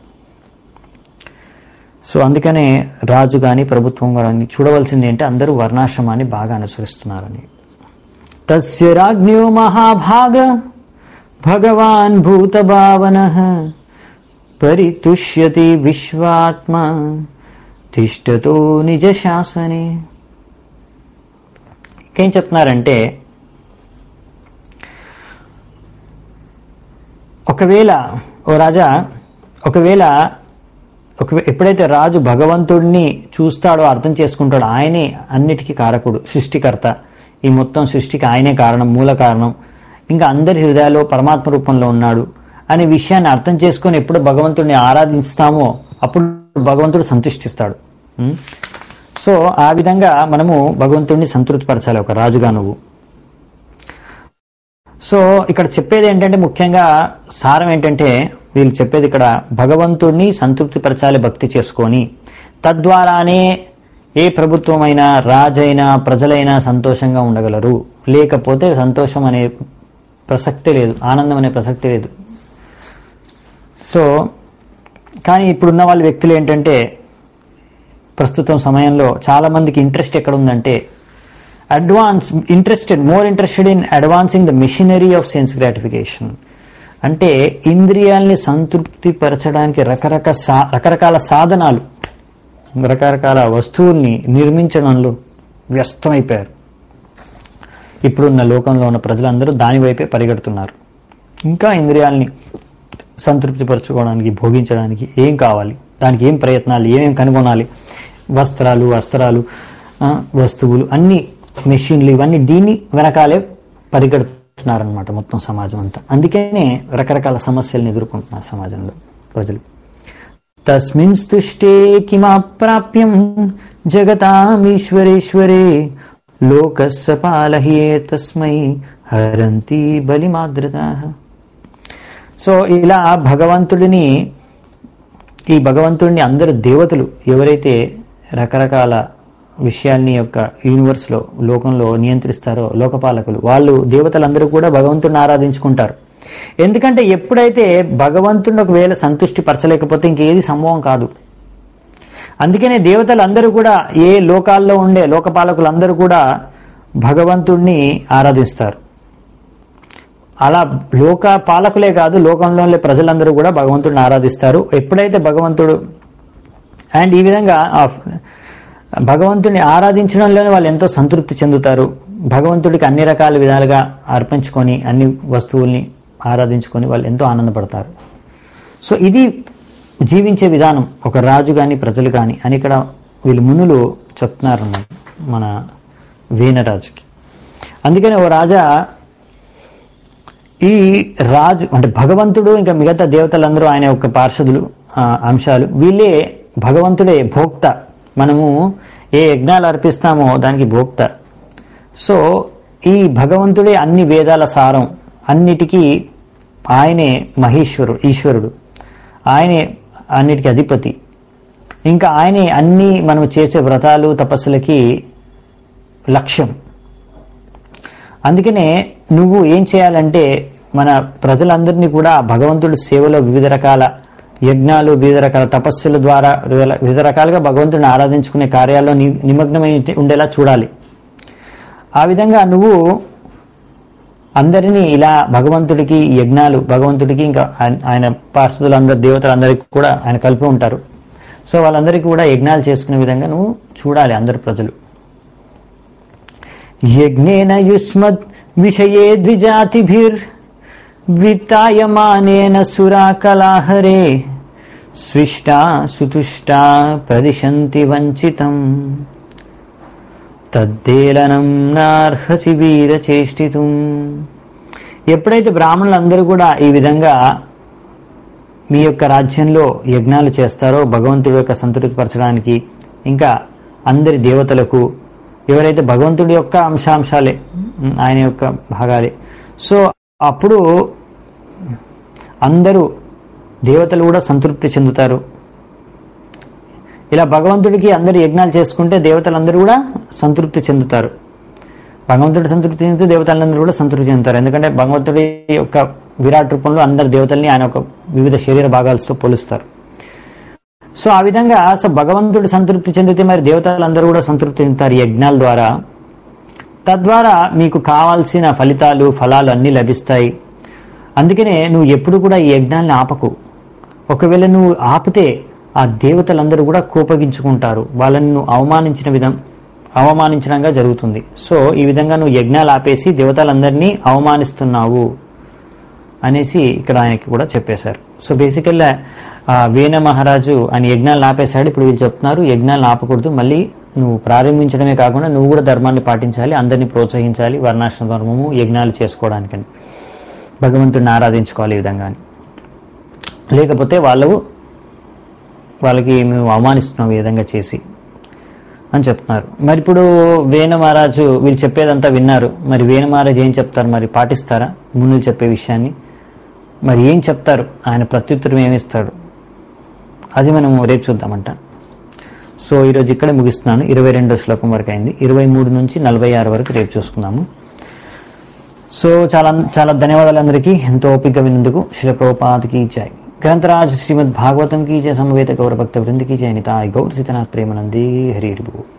సో అందుకనే రాజు కానీ ప్రభుత్వం కానీ చూడవలసింది ఏంటి అందరూ వర్ణాశ్రమాన్ని బాగా అనుసరిస్తున్నారని తస్య రాజ్ఞో మహాభాగ భగవాన్ భూతభావన పరితుష్యతి విశ్వాత్మ తిష్టతో నిజ శాసనే ఇంకేం చెప్తున్నారంటే ఒకవేళ ఓ రాజా ఒకవేళ ఒక ఎప్పుడైతే రాజు భగవంతుడిని చూస్తాడో అర్థం చేసుకుంటాడో ఆయనే అన్నిటికీ కారకుడు సృష్టికర్త ఈ మొత్తం సృష్టికి ఆయనే కారణం మూల కారణం ఇంకా అందరి హృదయాల్లో పరమాత్మ రూపంలో ఉన్నాడు అనే విషయాన్ని అర్థం చేసుకొని ఎప్పుడు భగవంతుడిని ఆరాధిస్తామో అప్పుడు భగవంతుడు సంతుష్టిస్తాడు ఉం? సో ఆ విధంగా మనము భగవంతుడిని సంతృప్తిపరచాలి ఒక రాజుగా నువ్వు సో ఇక్కడ చెప్పేది ఏంటంటే ముఖ్యంగా సారం ఏంటంటే వీళ్ళు చెప్పేది ఇక్కడ భగవంతుడిని సంతృప్తిపరచాలి భక్తి చేసుకొని తద్వారానే ఏ ప్రభుత్వమైనా రాజైనా ప్రజలైనా సంతోషంగా ఉండగలరు లేకపోతే సంతోషం అనే ప్రసక్తే లేదు ఆనందం అనే ప్రసక్తే లేదు సో కానీ ఇప్పుడున్న వాళ్ళ వ్యక్తులు ఏంటంటే ప్రస్తుతం సమయంలో చాలా మందికి ఇంట్రెస్ట్ ఎక్కడ ఉందంటే advance interested more interested in advancing the missionary of sense gratification అంటే ఇంద్రియాల్ని సంతృప్తి పరచడానికి రకరకాల సా రకరకాల సాధనాలు రకరకాల వస్తువుల్ని నిర్మించడంలో వ్యస్తమైపోయారు ఇప్పుడున్న లోకంలో ఉన్న ప్రజలందరూ దాని వైపే పరిగెడుతున్నారు ఇంకా ఇంద్రియాల్ని సంతృప్తిపరచుకోవడానికి భోగించడానికి ఏం కావాలి దానికి ఏం ప్రయత్నాలు ఏమేం కనుగొనాలి వస్త్రాలు వస్త్రాలు ఆ, వస్తువులు అన్ని మెషిన్లు ఇవన్నీ దీన్ని వెనకాలే పరిగెడుతున్నారనమాట మొత్తం సమాజం అంతా అందుకనే రకరకాల సమస్యలను ఎదుర్కొంటున్నారు సమాజంలో ప్రజలు తస్మిన్ స్తుష్టే కిమాప్రాప్యం జగతామీశ్వరేశ్వరే లోకస్య పాలహ్యే తస్మై హరంతి బలిమాద్రత సో ఇలా భగవంతుడిని ఈ భగవంతుడిని అందరు దేవతలు ఎవరైతే రకరకాల విషయాల్ని యొక్క యూనివర్స్లో లోకంలో నియంత్రిస్తారో లోకపాలకులు వాళ్ళు దేవతలందరూ కూడా భగవంతుడిని ఆరాధించుకుంటారు ఎందుకంటే ఎప్పుడైతే భగవంతుడిని ఒకవేళ సంతృష్టి పరచలేకపోతే ఇంకేది సంభవం కాదు అందుకనే దేవతలందరూ కూడా ఏ లోకాల్లో ఉండే లోకపాలకులందరూ కూడా భగవంతుణ్ణి ఆరాధిస్తారు అలా లోక పాలకులే కాదు లోకంలో ఉండే ప్రజలందరూ కూడా భగవంతుడిని ఆరాధిస్తారు ఎప్పుడైతే భగవంతుడు అండ్ ఈ విధంగా ఆ భగవంతుడిని ఆరాధించడంలోనే వాళ్ళు ఎంతో సంతృప్తి చెందుతారు భగవంతుడికి అన్ని రకాల విధాలుగా అర్పించుకొని అన్ని వస్తువుల్ని ఆరాధించుకొని వాళ్ళు ఎంతో ఆనందపడతారు సో ఇది జీవించే విధానం ఒక రాజు కానీ ప్రజలు కానీ అని ఇక్కడ వీళ్ళు మునులు చెప్తున్నారు అన్నమాట మన వీణరాజుకి అందుకని ఓ రాజా ఈ రాజు అంటే భగవంతుడు ఇంకా మిగతా దేవతలందరూ ఆయన యొక్క పార్షదులు ఆ, అంశాలు వీళ్ళే భగవంతుడే భోక్త మనము ఏ యజ్ఞాలు అర్పిస్తామో దానికి భోక్త సో ఈ భగవంతుడే అన్ని వేదాల సారం అన్నిటికీ ఆయనే మహేశ్వరుడు ఈశ్వరుడు ఆయనే అన్నిటికీ అధిపతి ఇంకా ఆయనే అన్ని మనం చేసే వ్రతాలు తపస్సులకి లక్ష్యం అందుకనే నువ్వు ఏం చేయాలంటే మన ప్రజలందరినీ కూడా భగవంతుడి సేవలో వివిధ రకాల యజ్ఞాలు వివిధ రకాల తపస్సుల ద్వారా వివిధ రకాలుగా భగవంతుడిని ఆరాధించుకునే కార్యాల్లో ని- నిమగ్నమై ఉండేలా చూడాలి ఆ విధంగా నువ్వు అందరినీ ఇలా భగవంతుడికి యజ్ఞాలు భగవంతుడికి ఇంకా ఆయన- ఆయన పార్షదులందరు దేవతలందరికీ కూడా ఆయన కలిపి ఉంటారు సో వాళ్ళందరికీ కూడా యజ్ఞాలు చేసుకునే విధంగా నువ్వు చూడాలి అందరు ప్రజలు యజ్ఞేన యుష్మద్ విషయే ద్విజాతిభిర్ విత్తాయమానేన సురాకలాహరే స్విష్టా సుతుష్టా ప్రదిశంతి వంచితం తద్దేలనం నార్హసి వీర చేష్టితుం ఎప్పుడైతే బ్రాహ్మణులందరూ కూడా ఈ విధంగా మీ యొక్క రాజ్యంలో యజ్ఞాలు చేస్తారో భగవంతుడి యొక్క సంతృప్తిపరచడానికి ఇంకా అందరి దేవతలకు ఎవరైతే భగవంతుడి యొక్క అంశాంశాలే ఉమ్, ఆయన యొక్క భాగాలే సో అప్పుడు అందరూ దేవతలు కూడా సంతృప్తి చెందుతారు ఇలా భగవంతుడికి అందరు యజ్ఞాలు చేసుకుంటే దేవతలందరూ కూడా సంతృప్తి చెందుతారు భగవంతుడి సంతృప్తి చెందితే దేవతలందరూ కూడా సంతృప్తి చెందుతారు ఎందుకంటే భగవంతుడి యొక్క విరాట్ రూపంలో అందరు దేవతల్ని ఆయన ఒక వివిధ శరీర భాగాలతో పోలుస్తారు సో ఆ విధంగా సో భగవంతుడు సంతృప్తి చెందితే మరి దేవతలందరూ కూడా సంతృప్తి చెందుతారు ఈ యజ్ఞాల ద్వారా తద్వారా మీకు కావాల్సిన ఫలితాలు ఫలాలు అన్నీ లభిస్తాయి అందుకనే నువ్వు ఎప్పుడు కూడా ఈ యజ్ఞాలను ఆపకు ఒకవేళ నువ్వు ఆపితే ఆ దేవతలందరూ కూడా కోపగించుకుంటారు వాళ్ళని నువ్వు అవమానించిన విధం అవమానించడంగా జరుగుతుంది సో ఈ విధంగా నువ్వు యజ్ఞాలు ఆపేసి దేవతలందరినీ అవమానిస్తున్నావు అనేసి ఇక్కడ ఆయనకి కూడా చెప్పేశారు సో బేసికల్గా వేణ మహారాజు ఆయన యజ్ఞాలు ఆపేశాడు ఇప్పుడు వీళ్ళు చెప్తున్నారు యజ్ఞాలు ఆపకూడదు మళ్ళీ నువ్వు ప్రారంభించడమే కాకుండా నువ్వు కూడా ధర్మాన్ని పాటించాలి అందరినీ ప్రోత్సహించాలి వర్ణాశ్రమ ధర్మము యజ్ఞాలు చేసుకోవడానికని భగవంతుడిని ఆరాధించుకోవాలి ఈ విధంగా అని. లేకపోతే వాళ్ళు వాళ్ళకి మేము అవమానిస్తున్నాం ఈ విధంగా చేసి అని చెప్తున్నారు మరి ఇప్పుడు వేణ మహారాజు వీళ్ళు చెప్పేదంతా విన్నారు మరి వేణ మహారాజు ఏం చెప్తారు మరి పాటిస్తారా మునులు చెప్పే విషయాన్ని మరి ఏం చెప్తారు ఆయన ప్రత్యుత్తరం ఏమిస్తాడు అది మనము రేపు చూద్దామంట సో ఈరోజు ఇక్కడే ముగిస్తున్నాను ఇరవై రెండో శ్లోకం వరకు అయింది ఇరవై మూడు నుంచి నలభై ఆరు వరకు రేపు చూసుకుందాము సో చాలా చాలా ధన్యవాదాలు అందరికీ ఎంతో ఓపిక విన్నందుకు శ్రీ ప్రభుపాదకి జై గ్రంథరాజ్ శ్రీమద్ భాగవతం की जय समवेत गौर भक्त वृंद की जय निताय गौर सीतनाथ प्रेमानंदी हरि हरि बोल